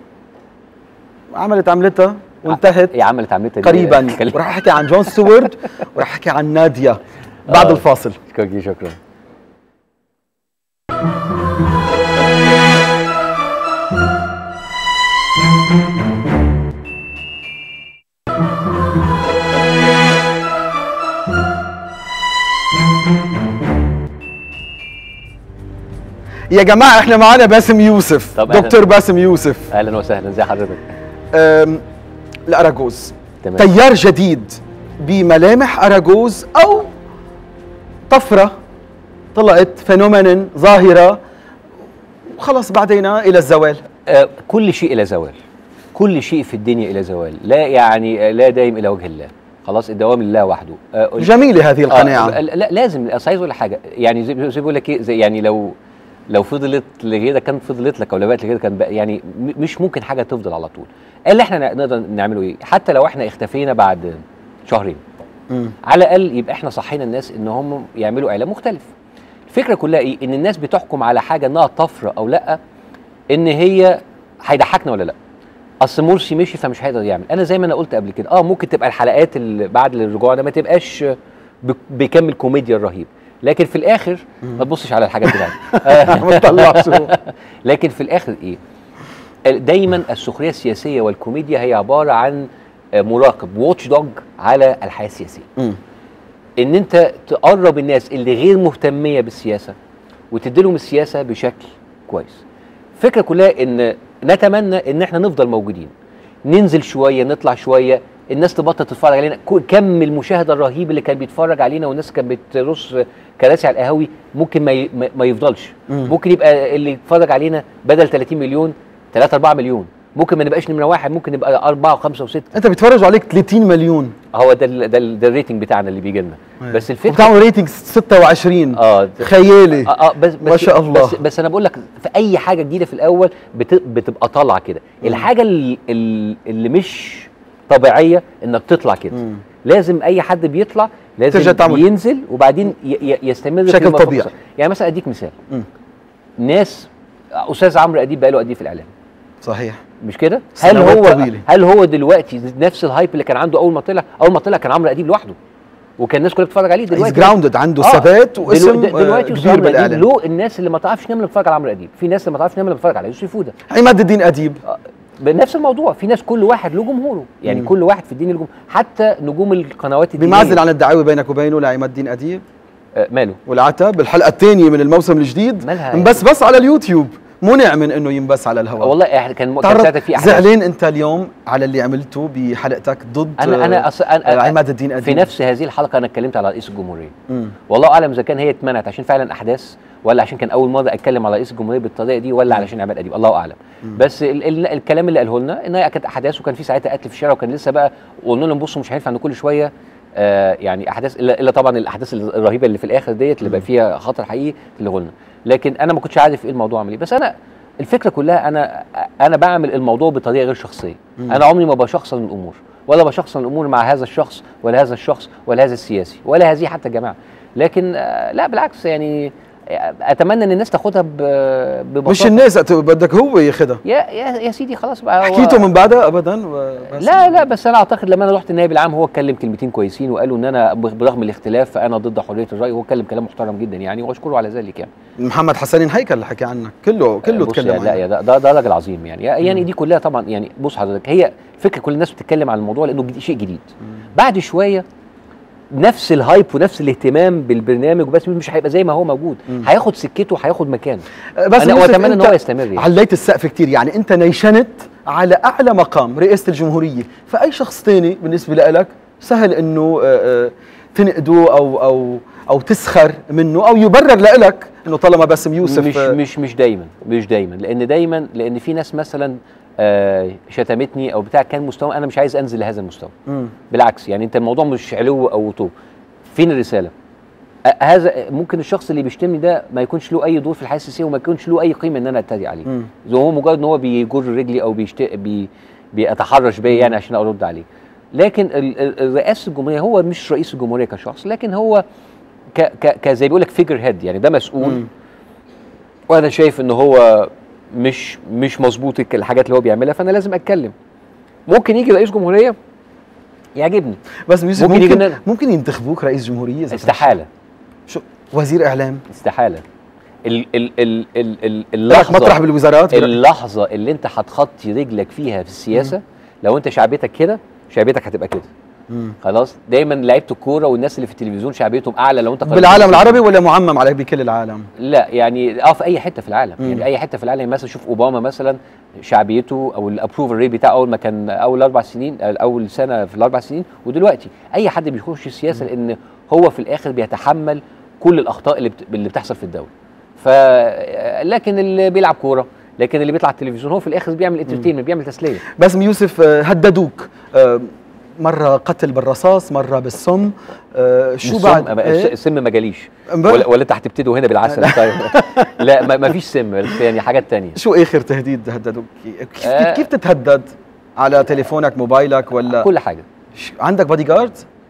عملت عملتها وانتهت هي عملت عملتها دي- قريبا كلم- ورح احكي عن جون ستيوارت ورح احكي عن ناديا بعد آه. الفاصل شكرا شكرا يا جماعه احنا معانا باسم يوسف طب أهلاً. دكتور باسم يوسف اهلا وسهلا ازي حضرتك أم، الاراجوز تمام تيار جديد بملامح اراجوز او طفره طلعت فينومين ظاهره وخلص بعدين الى الزوال آه كل شيء الى زوال كل شيء في الدنيا الى زوال لا يعني آه، لا دايم الى وجه الله خلاص الدوام لله وحده آه جميله هذه القناعه آه لا لازم اصل عايز اقول لك حاجه يعني زي زي بيقول لك ايه زي يعني لو لو فضلت لغيرك كان فضلت لك او لو بقت لغيرك كان بقى يعني م- مش ممكن حاجه تفضل على طول اللي احنا نقدر نعمله ايه حتى لو احنا اختفينا بعد شهرين مم. على الاقل يبقى احنا صحينا الناس ان هم يعملوا اعلام مختلف الفكره كلها ايه ان الناس بتحكم على حاجه انها طفره او لا ان هي هيضحكنا ولا لا اصل مرسي مشي فمش هيقدر يعمل انا زي ما انا قلت قبل كده اه ممكن تبقى الحلقات اللي بعد الرجوع ده ما تبقاش بك- بكم الكوميديا الرهيب لكن في الاخر ما تبصش على الحاجات دي ما تطلعش لكن في الاخر ايه دايما السخريه السياسيه والكوميديا هي عباره عن مراقب واتش دوج على الحياه السياسيه مم. ان انت تقرب الناس اللي غير مهتميه بالسياسه وتدي لهم السياسه بشكل كويس الفكره كلها ان نتمنى ان احنا نفضل موجودين ننزل شويه نطلع شويه الناس تبطل تتفرج علينا كو- كم المشاهده الرهيب اللي كان بيتفرج علينا والناس كانت بترص كراسي على القهاوي ممكن ما ي- ما- ما يفضلش مم. ممكن يبقى اللي يتفرج علينا بدل 30 مليون 3 4 مليون ممكن ما نبقاش نمره واحد ممكن نبقى أربعة وخمسة وستة انت بيتفرجوا عليك 30 مليون هو ده ال ده, ال ده الريتنج بتاعنا اللي بيجي لنا بس الفكره وبتعملوا ريتنج 26 اه ده- خيالي اه, آه بس, بس ما شاء الله. بس, بس انا بقول لك في اي حاجه جديده في الاول بت بتبقى طالعه كده الحاجه اللي, اللي مش طبيعيه انك تطلع كده مم. لازم اي حد بيطلع لازم ترجع تعمل. ينزل وبعدين ي ي يستمر بشكل فيما فوق طبيعي. الصف. يعني مثلا اديك مثال مم. ناس استاذ عمرو اديب بقاله قد ايه في الاعلام صحيح مش كده هل سنوات هو طويلة. هل هو دلوقتي نفس الهايب اللي كان عنده اول ما طلع اول ما طلع كان عمرو اديب لوحده وكان الناس كلها بتتفرج عليه هيز دلوقتي جراوندد عنده آه، ثبات دلو- واسم د- دلوقتي آه، أستاذ كبير عمرو أديب بالاعلام له الناس اللي ما تعرفش تنام لما بتتفرج على عمرو اديب في ناس اللي ما تعرفش تنام لما بتتفرج على يوسف فوده عماد الدين اديب بنفس الموضوع في ناس كل واحد له جمهوره يعني مم. كل واحد في الدين له جمهور حتى نجوم القنوات الدينيه بمعزل عن الدعاوي بينك وبينه لعماد الدين اديب آه، ماله والعتب الحلقه الثانيه من الموسم الجديد مالها انبث بس على اليوتيوب منع من انه ينبث على الهواء والله احنا كان كان تعرف ساعتها في احداث زعلان انت اليوم على اللي عملته بحلقتك ضد انا انا أص... أنا عماد الدين اديب في نفس هذه الحلقه انا اتكلمت على رئيس الجمهوريه مم. والله اعلم اذا كان هي اتمنعت عشان فعلا احداث ولا عشان كان اول مره اتكلم على رئيس الجمهوريه بالطريقه دي ولا علشان عماد اديب الله اعلم بس ال ال الكلام اللي قاله لنا ان هي كانت احداث وكان في ساعتها قتل في الشارع وكان لسه بقى وقلنا لهم بصوا مش هينفع ان كل شويه آه يعني احداث الا, إلا طبعا الاحداث الرهيبه اللي في الاخر ديت اللي بقى فيها خطر حقيقي اللي قلنا لكن انا ما كنتش عارف ايه الموضوع عامل ايه بس انا الفكره كلها انا انا بعمل الموضوع بطريقه غير شخصيه مم. انا عمري ما بشخصن الامور ولا بشخصن الامور مع هذا الشخص ولا هذا الشخص ولا هذا السياسي ولا هذه حتى الجماعه لكن آه، لا بالعكس يعني آه، اتمنى ان الناس تاخدها ب- ببساطه مش الناس أت- بدك هو ياخدها يا يا يا سيدي خلاص بقى هو- حكيته من بعدها ابدا و- بس. لا لا بس انا اعتقد لما انا رحت النائب العام هو اتكلم كلمتين كويسين وقالوا ان انا برغم الاختلاف فانا ضد حريه الراي وهو اتكلم كلام محترم جدا يعني واشكره على ذلك يعني محمد حسنين هيكل اللي حكى عنك كله كله بص تكلم يا لا عنك يا ده ده, ده راجل عظيم يعني يعني دي كلها طبعا يعني بص حضرتك هي فكره كل الناس بتتكلم عن الموضوع لانه جديد شيء جديد بعد شويه نفس الهايب ونفس الاهتمام بالبرنامج وبس مش هيبقى زي ما هو موجود مم. هياخد سكته هياخد مكانه بس انا يوسف واتمنى ان أنت هو يستمر يعني. عليت السقف كتير يعني انت نيشنت على اعلى مقام رئاسه الجمهوريه فاي شخص تاني بالنسبه لك سهل انه آه، آه، تنقده او او او تسخر منه او يبرر لك انه طالما باسم يوسف مش آه، مش مش دايما مش دايما لان دايما لان في ناس مثلا آه، شتمتني او بتاع كان مستوى انا مش عايز انزل لهذا المستوى مم. بالعكس يعني انت الموضوع مش علو او طو فين الرساله آه، هذا ممكن الشخص اللي بيشتمني ده ما يكونش له اي دور في الحياه السياسيه وما يكونش له اي قيمه ان انا اتريق عليه مم. زي هو مجرد ان هو بيجر رجلي او بيشت... بي... بيتحرش بيا يعني عشان ارد عليه لكن ال- ال- الرئاسه الجمهوريه هو مش رئيس الجمهوريه كشخص لكن هو ك... ك... ك زي بيقول لك فيجر هيد يعني ده مسؤول مم. وانا شايف ان هو مش مش مظبوط الك- الحاجات اللي هو بيعملها فانا لازم اتكلم ممكن يجي رئيس جمهوريه يعجبني بس يوسف ممكن ممكن يجي لنا- ممكن ينتخبوك رئيس جمهوريه إذا استحاله شو وزير اعلام استحاله ال ال ال ال ال لك اللحظه مطرح بالوزارات اللحظه اللي انت هتخطي رجلك فيها في السياسه لو انت شعبيتك كده شعبيتك هتبقى كده مم. خلاص دايما لعيبه الكوره والناس اللي في التلفزيون شعبيتهم اعلى لو انت قارنت بالعالم بالسياسة. العربي ولا معمم على بكل العالم لا يعني اه في اي حته في العالم مم. يعني اي حته في العالم يعني مثلا شوف اوباما مثلا شعبيته او الابروفل ريت بتاعه اول ما كان اول اربع سنين اول سنه في الاربع سنين ودلوقتي اي حد بيخش السياسه لان هو في الاخر بيتحمل كل الاخطاء اللي, بت... اللي بتحصل في الدوله ف لكن اللي بيلعب كوره لكن اللي بيطلع على التلفزيون هو في الاخر بيعمل انترتينمنت بيعمل تسليه باسم يوسف آه، هددوك آه، مرة قتل بالرصاص مرة بالسم آه، شو السم- بعد الس- إيه؟ السم ما جاليش أم- ولا, ولا انت هتبتدوا هنا بالعسل طيب لا ما ما فيش سم بس يعني حاجات تانية شو اخر تهديد هددوك كيف, آه. كيف تتهدد على تليفونك موبايلك ولا كل حاجه ش- عندك بادي جارد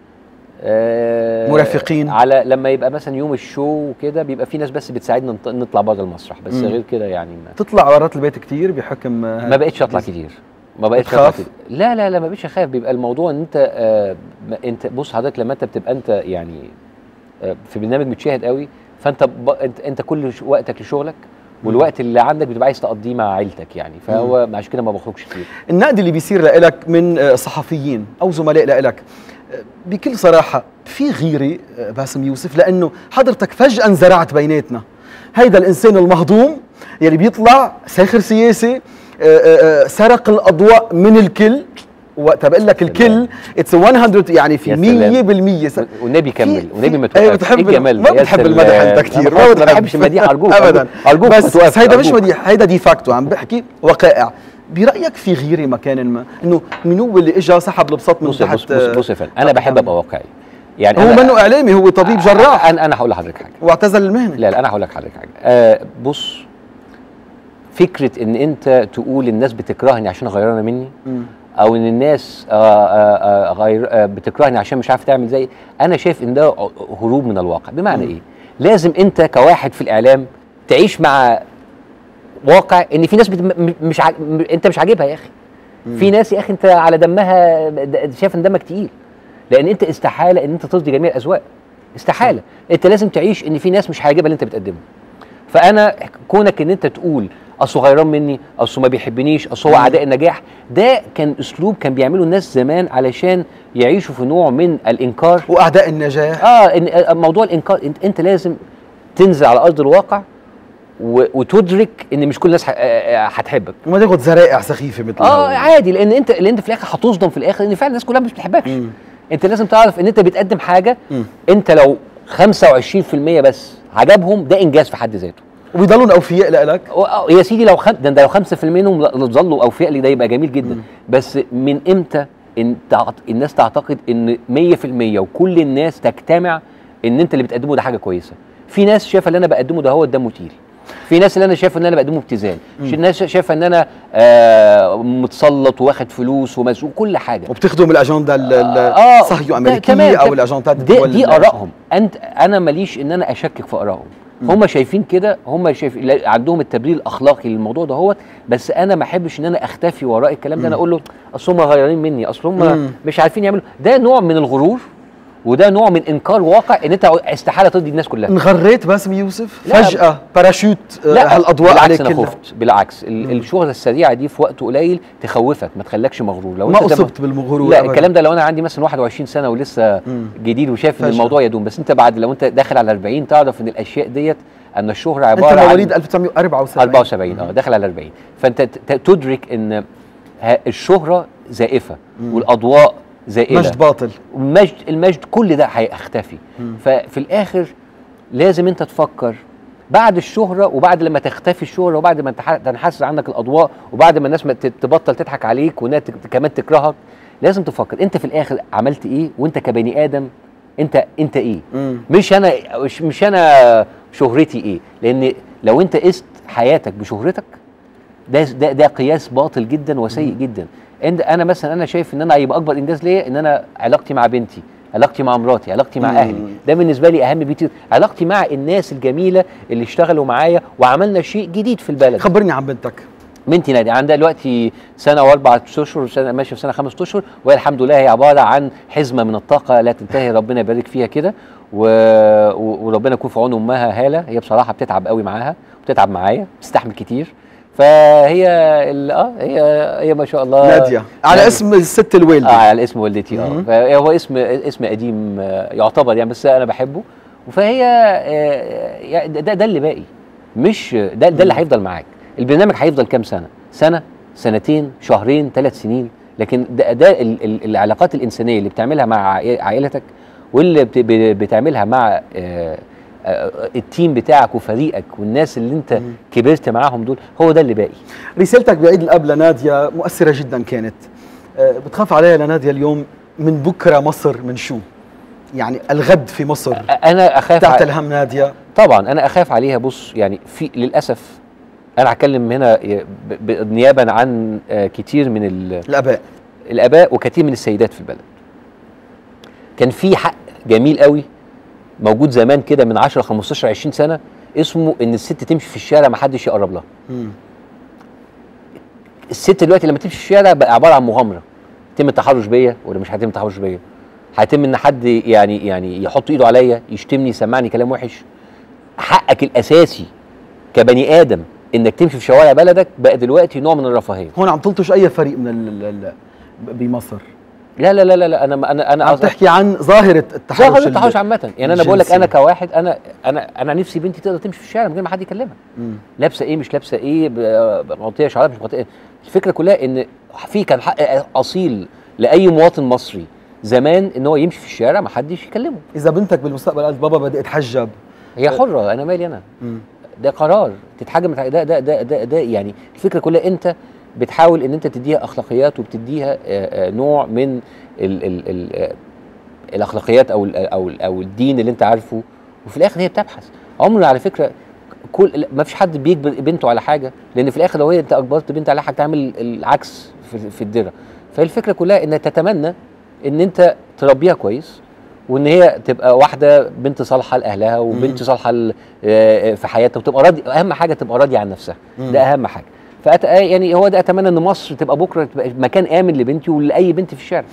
آه، مرافقين. على لما يبقى مثلا يوم الشو وكده بيبقى في ناس بس بتساعدنا نط- نطلع بره المسرح بس مم. غير كده يعني ما, تطلع برات البيت كتير بحكم آه، ما بقتش اطلع كتير ما بقتش اطلع بتخاف؟ كتير لا لا لا ما بقتش اخاف بيبقى الموضوع ان انت آه ما- انت بص حضرتك لما انت بتبقى انت يعني آه في برنامج متشاهد قوي فانت ب... انت, انت كل ش- وقتك لشغلك والوقت اللي عندك بتبقى عايز تقضيه مع عيلتك يعني فهو عشان كده ما بخرجش كتير النقد اللي بيصير لك من آه، صحفيين او زملاء لك بكل صراحة في غيرة آه، باسم يوسف لأنه حضرتك فجأة انزرعت بيناتنا هيدا الإنسان المهضوم يلي بيطلع ساخر سياسي آه، آه، آه، سرق الأضواء من الكل وقتها بقول لك الكل اتس 100 يعني في يا سلام. 100% س- والنبي كمل في- والنبي ما في- أيوة، توقفش بتحب ايه الجمال ما ده؟ يا بتحب سلام. المدح انت كثير أنا خلاص ما بتحب. بحبش المديح ارجوك ابدا ارجوك ما بس توقفش، هيدا مش أرجوك. مديح هيدا دي فاكتو عم بحكي وقائع برايك في غيره مكان ما انه من هو اللي اجى سحب البساط من بص بص تحت بص, بص يا فندم انا بحب ابقى واقعي يعني هو أنا- منه اعلامي هو طبيب جراح انا انا هقول لحضرتك حاجه واعتزل المهنه لا لا انا هقول لك حضرتك حاجه آه بص فكره ان انت تقول الناس بتكرهني عشان غيرانه مني مم. او ان الناس آه آه آه غير آه بتكرهني عشان مش عارف تعمل زي انا شايف ان ده هروب من الواقع بمعنى مم. ايه لازم انت كواحد في الاعلام تعيش مع واقع ان في ناس بت... م- مش ع... م- انت مش عاجبها يا اخي في ناس يا اخي انت على دمها د- شايف ان دمك تقيل لان انت استحاله ان انت ترضي جميع الاذواق استحاله انت لازم تعيش ان في ناس مش عاجبها اللي انت بتقدمه فانا كونك ان انت تقول اصله غيران مني اصله ما بيحبنيش اصله هو اعداء النجاح ده كان اسلوب كان بيعمله الناس زمان علشان يعيشوا في نوع من الانكار واعداء النجاح اه إن آه، موضوع الانكار انت, انت لازم تنزل على ارض الواقع و- وتدرك ان مش كل الناس ح- آه، آه، هتحبك وما تاخذ زرائع سخيفه مثل اه هول. عادي لان انت لان انت في الاخر هتصدم في الاخر ان فعلا الناس كلها مش بتحبكش مم. انت لازم تعرف ان انت بتقدم حاجه مم. انت لو 25% بس عجبهم ده انجاز في حد ذاته وبيضلوا اوفياء لك و- آه، يا سيدي لو خم... ده ده لو 5% منهم ل- ظلوا اوفياء لي ده يبقى جميل جدا بس من امتى ان تعت... الناس تعتقد ان 100% وكل الناس تجتمع ان انت اللي بتقدمه ده حاجه كويسه في ناس شايفه اللي انا بقدمه ده هو دمه تقيل في ناس اللي انا شايف ان انا بقدمه ابتذال في ناس شايفه ان انا آه متسلط واخد فلوس ومسؤول كل حاجه وبتخدم الاجنده ال- ال- آه، الصهيو ده امريكيه تمام، او تمام. الاجندات دي, الدول دي ال- ارائهم انت انا ماليش ان انا اشكك في ارائهم هم شايفين كده هم شايفين لا، عندهم التبرير الاخلاقي للموضوع ده هو بس انا ما احبش ان انا اختفي وراء الكلام ده انا اقول له اصل هم غيرانين مني اصل مم. هم مش عارفين يعملوا ده نوع من الغرور وده نوع من انكار واقع ان انت استحاله ترضي الناس كلها انغريت باسم يوسف لا. فجاه باراشوت آه، هالاضواء بالعكس عليك انا كلها خفت بالعكس ال- الشهره السريعه دي في وقت قليل تخوفك ما تخلكش مغرور لو ما انت تبقى- اصبت بالغرور لا أبداً. الكلام ده لو انا عندي مثلا 21 سنه ولسه مم. جديد وشايف ان فجأة. الموضوع يدوم بس انت بعد لو انت داخل على 40 تعرف ان الاشياء ديت ان الشهره انت عباره مواليد عن 1974 74 اه داخل على 40 فانت ت- ت- تدرك ان ه- الشهره زائفه والاضواء زائله مجد باطل المجد المجد كل ده هيختفي ففي الاخر لازم انت تفكر بعد الشهرة وبعد لما تختفي الشهرة وبعد ما تنح- تنحسر عنك الأضواء وبعد ما الناس ما ت- تبطل تضحك عليك وانها ت- كمان تكرهك لازم تفكر انت في الآخر عملت ايه وانت كبني آدم انت انت ايه مم. مش انا مش, مش انا شهرتي ايه لان لو انت قست حياتك بشهرتك ده ده ده قياس باطل جدا وسيء جدا انت انا مثلا انا شايف ان انا هيبقى اكبر انجاز ليا ان انا علاقتي مع بنتي علاقتي مع مراتي علاقتي مع مم. اهلي ده بالنسبه لي اهم بكتير علاقتي مع الناس الجميله اللي اشتغلوا معايا وعملنا شيء جديد في البلد خبرني عن بنتك بنتي نادي عندها دلوقتي سنه واربع اشهر سنه ماشيه في سنه خمس اشهر وهي الحمد لله هي عباره عن حزمه من الطاقه لا تنتهي ربنا يبارك فيها كده و... و- وربنا يكون في عون امها هاله هي بصراحه بتتعب قوي معاها بتتعب معايا بتستحمل كتير فهي ال... اه هي هي ما شاء الله ناديه على نادية. اسم الست الوالده اه على اسم والدتي اه مم. فهو اسم اسم قديم آه، يعتبر يعني بس انا بحبه فهي آه، يعني ده ده اللي باقي مش ده ده اللي هيفضل معاك البرنامج هيفضل كام سنه سنه سنتين شهرين ثلاث سنين لكن ده, ده ال ال العلاقات الانسانيه اللي بتعملها مع عائ- عائلتك واللي بت ب- بتعملها مع آه، آه، التيم بتاعك وفريقك والناس اللي انت كبرت معاهم دول هو ده اللي باقي رسالتك بعيد الاب لناديه مؤثره جدا كانت آه، بتخاف عليها لناديه اليوم من بكره مصر من شو يعني الغد في مصر انا اخاف ع- تحت الهم ناديه طبعا انا اخاف عليها بص يعني في للاسف انا هتكلم هنا ب- ب- نيابا عن آه، كتير من ال- الاباء الاباء وكثير من السيدات في البلد كان في حق جميل قوي موجود زمان كده من 10 15 20 سنه اسمه ان الست تمشي في الشارع ما حدش يقرب لها مم. الست دلوقتي لما تمشي في الشارع بقى عباره عن مغامره يتم التحرش بيا ولا مش هيتم التحرش بيا هيتم ان حد يعني يعني يحط ايده عليا يشتمني يسمعني كلام وحش حقك الاساسي كبني ادم انك تمشي في شوارع بلدك بقى دلوقتي نوع من الرفاهيه هون عم تلطش اي فريق من ال ال ال بمصر لا لا لا لا, لا انا انا انا عم قصدي- تحكي عن ظاهره التحرش ظاهر ال- التحرش عامة يعني انا بقول لك الجنسي. انا كواحد انا انا انا نفسي بنتي تقدر تمشي في الشارع من غير ما حد يكلمها مم. لابسه ايه مش لابسه ايه ب- مغطيه شعرها مش مغطيه الفكره كلها ان في كان حق اصيل لاي مواطن مصري زمان ان هو يمشي في الشارع ما حدش يكلمه اذا بنتك بالمستقبل قالت بابا بدي اتحجب هي حره انا مالي انا مم. ده قرار تتحجم ده ده ده ده, ده يعني الفكره كلها انت بتحاول ان انت تديها اخلاقيات وبتديها آه، آه، نوع من ال ال ال آه، الاخلاقيات او ال او ال او الدين اللي انت عارفه وفي الاخر هي بتبحث عمر على فكره كل ما فيش حد بيجبر بنته على حاجه لان في الاخر لو هي انت اجبرت بنت على حاجه تعمل العكس في, في الدره فالفكره كلها انها تتمنى ان انت تربيها كويس وان هي تبقى واحده بنت صالحه لاهلها وبنت صالحه ل- آه، في حياتها وتبقى راضيه اهم حاجه تبقى راضيه عن نفسها مم. ده اهم حاجه فأت... يعني هو ده اتمنى ان مصر تبقى بكره تبقى مكان امن لبنتي ولاي بنت في الشارع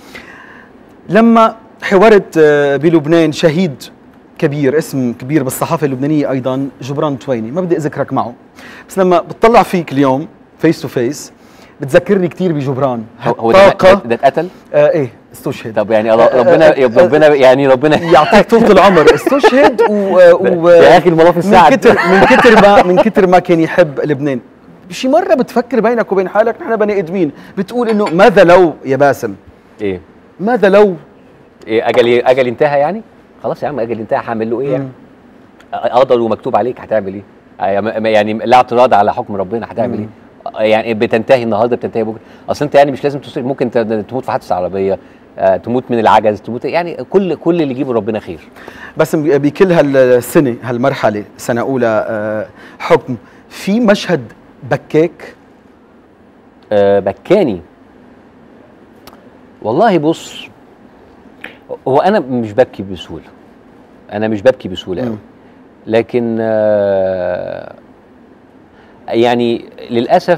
لما حورت آه، بلبنان شهيد كبير اسم كبير بالصحافه اللبنانيه ايضا جبران تويني ما بدي اذكرك معه بس لما بتطلع فيك اليوم فيس تو فيس بتذكرني كثير بجبران هو- هو ده طاقه ده, ده اتقتل آه ايه استشهد طب يعني الله ربنا يا ربنا يعني ربنا يعطيك طول العمر استشهد و, و... يا اخي الملف من السعد كتر من كتر ما من كتر ما كان يحب لبنان شي مره بتفكر بينك وبين حالك نحن بني ادمين بتقول انه ماذا لو يا باسم ايه ماذا لو ايه اجلي اجلي انتهى يعني خلاص يا عم اجلي انتهى هعمل له ايه يعني قدر ومكتوب عليك هتعمل ايه آه، ما- يعني لا اعتراض على حكم ربنا هتعمل ايه آه، يعني بتنتهي النهارده بتنتهي بكره اصل انت يعني مش لازم تصير ممكن ت- تموت في حادثه عربيه آه تموت من العجز تموت يعني كل كل اللي يجيبه ربنا خير بس ب- بكل هالسنه هالمرحله سنه اولى آه، حكم في مشهد بكاك آه بكاني والله بص هو انا مش ببكي بسهوله انا مش ببكي بسهوله قوي مم. لكن آه يعني للاسف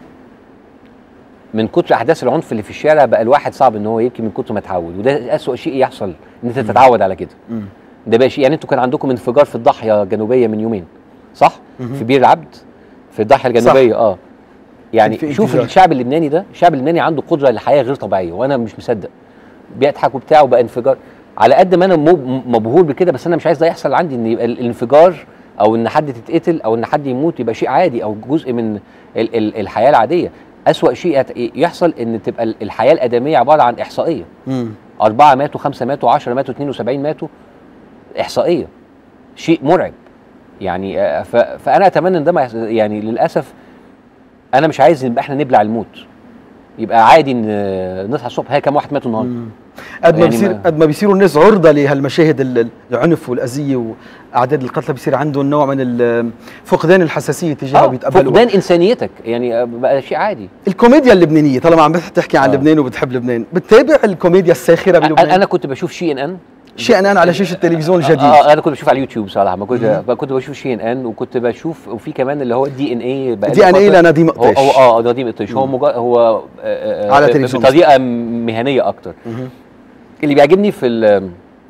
من كتر احداث العنف اللي في الشارع بقى الواحد صعب ان هو يبكي من كتر ما اتعود وده اسوأ شيء يحصل ان انت تتعود على كده مم. ده بقى شيء يعني انتوا كان عندكم انفجار في الضاحيه الجنوبيه من يومين صح مهم. في بير العبد في الضاحيه الجنوبيه اه يعني كان في شوف انفجار. الشعب اللبناني ده الشعب اللبناني عنده قدره للحياه غير طبيعيه وانا مش مصدق بيضحك وبتاع وبقى انفجار على قد ما انا مب- مبهور بكده بس انا مش عايز ده يحصل عندي ان يبقى الانفجار او ان حد تتقتل او ان حد يموت يبقى شيء عادي او جزء من ال ال الحياه العاديه أسوأ شيء يت- يحصل ان تبقى ال- الحياه الادميه عباره عن احصائيه مم. أربعة ماتوا خمسة ماتوا عشرة ماتوا 72 ماتوا إحصائية شيء مرعب يعني آه، ف- فأنا أتمنى إن ده ما يحص- يعني للأسف أنا مش عايز نبقى إحنا نبلع الموت يبقى عادي إن آه، نصحى الصبح هي كم واحد ماتوا النهارده مم. قد ما يعني بصير ما- قد ما بيصيروا الناس عرضه لهالمشاهد ال- ال- العنف والاذيه واعداد القتلى بيصير عندهم نوع من ال- فقدان الحساسيه تجاهها آه، بيتقبلوا فقدان إنسانيتك يعني آه، بقى شيء عادي الكوميديا اللبنانيه طالما عم تحكي عن آه. لبنان وبتحب لبنان بتتابع الكوميديا الساخره بلبنان أنا أنا كنت بشوف شي إن إن شيء الان على شاشه التلفزيون الجديد اه انا كنت بشوف على اليوتيوب صراحه ما كنت كنت بشوف شي ان ان وكنت بشوف وفي كمان اللي هو الدي ان اي دي ان ايه لنديم هو قطيش هو اه نديم قطيش هو مجا... هو آه، آه، على ب- تلفزيون بطريقه مهنيه اكتر مهم. اللي بيعجبني في ال-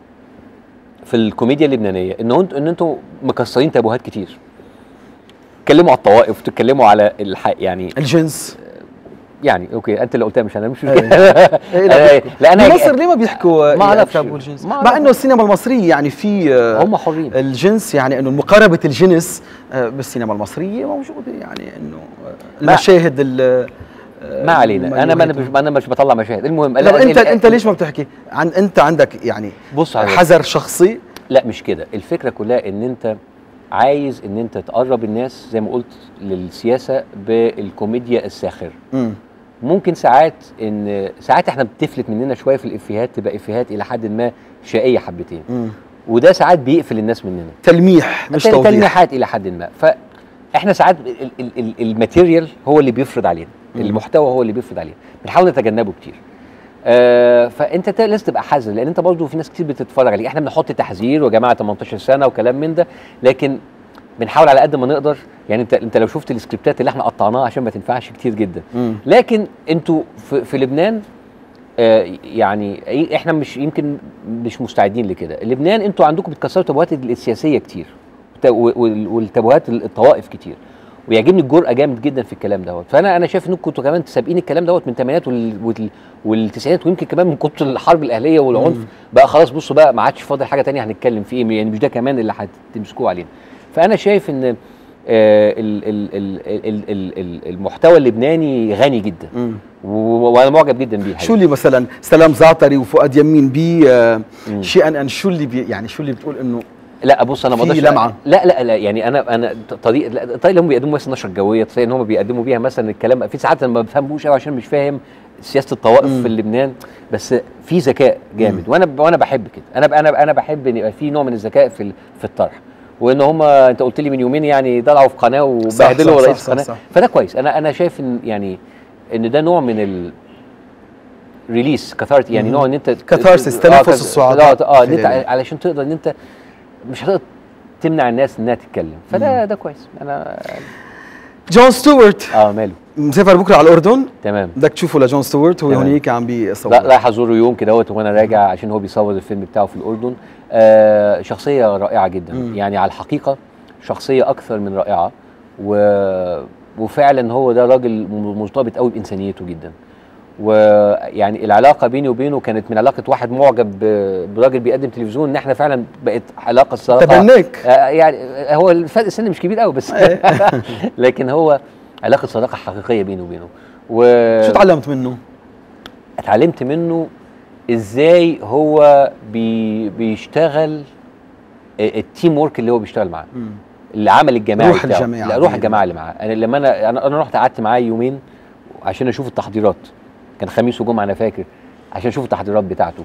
في الكوميديا اللبنانيه ان انتوا ان انتوا مكسرين تابوهات كتير تتكلموا على الطوائف تتكلموا على الح... يعني الجنس يعني اوكي انت اللي قلتها مش انا مش أيوة. مشكله إيه لا آه، بيحكوا. لا انا بمصر ليه ما بيحكوا ما أعرفش. الأنساب والجنس ما مع أعرف. انه السينما المصريه يعني في آه، هم حرين الجنس يعني انه مقاربه الجنس آه، بالسينما المصريه موجوده يعني انه آه، ما- المشاهد ال- آه، ما علينا انا ما انا مش الميوهات. ما انا مش بطلع مشاهد المهم لا ال- انت ال- انت ليش ما بتحكي عن انت عندك يعني بص على حذر شخصي لا مش كده الفكره كلها ان انت عايز ان انت تقرب الناس زي ما قلت للسياسه بالكوميديا الساخره مم. ممكن ساعات ان ساعات احنا بتفلت مننا شويه في الافيهات تبقى افيهات الى حد ما شقيه حبتين مم. وده ساعات بيقفل الناس مننا تلميح مش تل- توضيح تلميحات الى حد ما فاحنا ساعات ال- ال- ال- الماتيريال هو اللي بيفرض علينا مم. المحتوى هو اللي بيفرض علينا بنحاول نتجنبه كتير آه فانت تا- لازم تبقى حذر لان انت برضه في ناس كتير بتتفرج عليك احنا بنحط تحذير ويا جماعه 18 سنه وكلام من ده لكن بنحاول على قد ما نقدر يعني انت انت لو شفت السكريبتات اللي احنا قطعناها عشان ما تنفعش كتير جدا مم. لكن انتوا في, في لبنان آه يعني إيه- احنا مش يمكن مش مستعدين لكده لبنان انتوا عندكم بتكسروا التابوهات السياسيه كتير وت- وال- والتابوهات الطوائف كتير ويعجبني الجرأه جامد جدا في الكلام دوت فانا انا شايف انكم كنتوا كمان سابقين الكلام دوت من الثمانينات وال- وال- والتسعينات ويمكن كمان من كتر الحرب الاهليه والعنف مم. بقى خلاص بصوا بقى ما عادش فاضل حاجه تانية هنتكلم فيه يعني مش ده كمان اللي هتمسكوه علينا فانا شايف ان آه، ال- ال- ال- ال- ال- ال- المحتوى اللبناني غني جدا مم. و- وانا معجب جدا بيه شو اللي مثلا سلام زعتري وفؤاد يمين بي آه، مم. شيء ان شو اللي بي يعني شو اللي بتقول انه لا بص انا ما في اقدرش لمعة. لا لا لا يعني انا انا ط- طريقه لا، الطريقه اللي هم بيقدموا مثلا النشره الجويه الطريقه ان هم بيقدموا بيها مثلا الكلام في ساعات انا ما بفهموش قوي عشان مش فاهم سياسه الطوائف مم. في لبنان بس في ذكاء جامد وانا ب- وانا بحب كده انا ب- انا انا بحب ان يبقى في نوع من الذكاء في ال- في الطرح وان هم انت قلت لي من يومين يعني طلعوا في قناه صح، وبهدلوا صح، رئيس صح، قناه صح. فده كويس انا انا شايف ان يعني ان ده نوع من ال ريليس كثارت يعني مم. نوع ان انت كاتارسيس، آه، تنفس كت- الصعداء اه ان انت خلال. علشان تقدر ان انت مش هتقدر تمنع الناس انها تتكلم فده ده كويس انا جون ستيوارت اه ماله مسافر بكره على الاردن تمام بدك تشوفه لجون ستيوارت هو تمام. هونيك عم بيصور لا رايح ازوره يوم كده اهوت وانا راجع عشان هو بيصور الفيلم بتاعه في الاردن آه شخصيه رائعه جدا مم. يعني على الحقيقه شخصيه اكثر من رائعه و... وفعلا هو ده راجل م- مرتبط قوي بانسانيته جدا ويعني العلاقه بيني وبينه كانت من علاقه واحد معجب ب- براجل بيقدم تلفزيون ان احنا فعلا بقت علاقه الصراحه تبناك آه، يعني هو الفرق السن مش كبير قوي بس لكن هو علاقه صداقه حقيقيه بيني وبينه و شو تعلمت منه؟ اتعلمت منه ازاي هو بي بيشتغل التيم ورك اللي هو بيشتغل معاه مم. العمل الجماعي روح بتاعه. الجماعة لا روح دي. الجماعه اللي معاه انا لما انا انا, أنا رحت قعدت معاه يومين عشان اشوف التحضيرات كان خميس وجمعه انا فاكر عشان اشوف التحضيرات بتاعته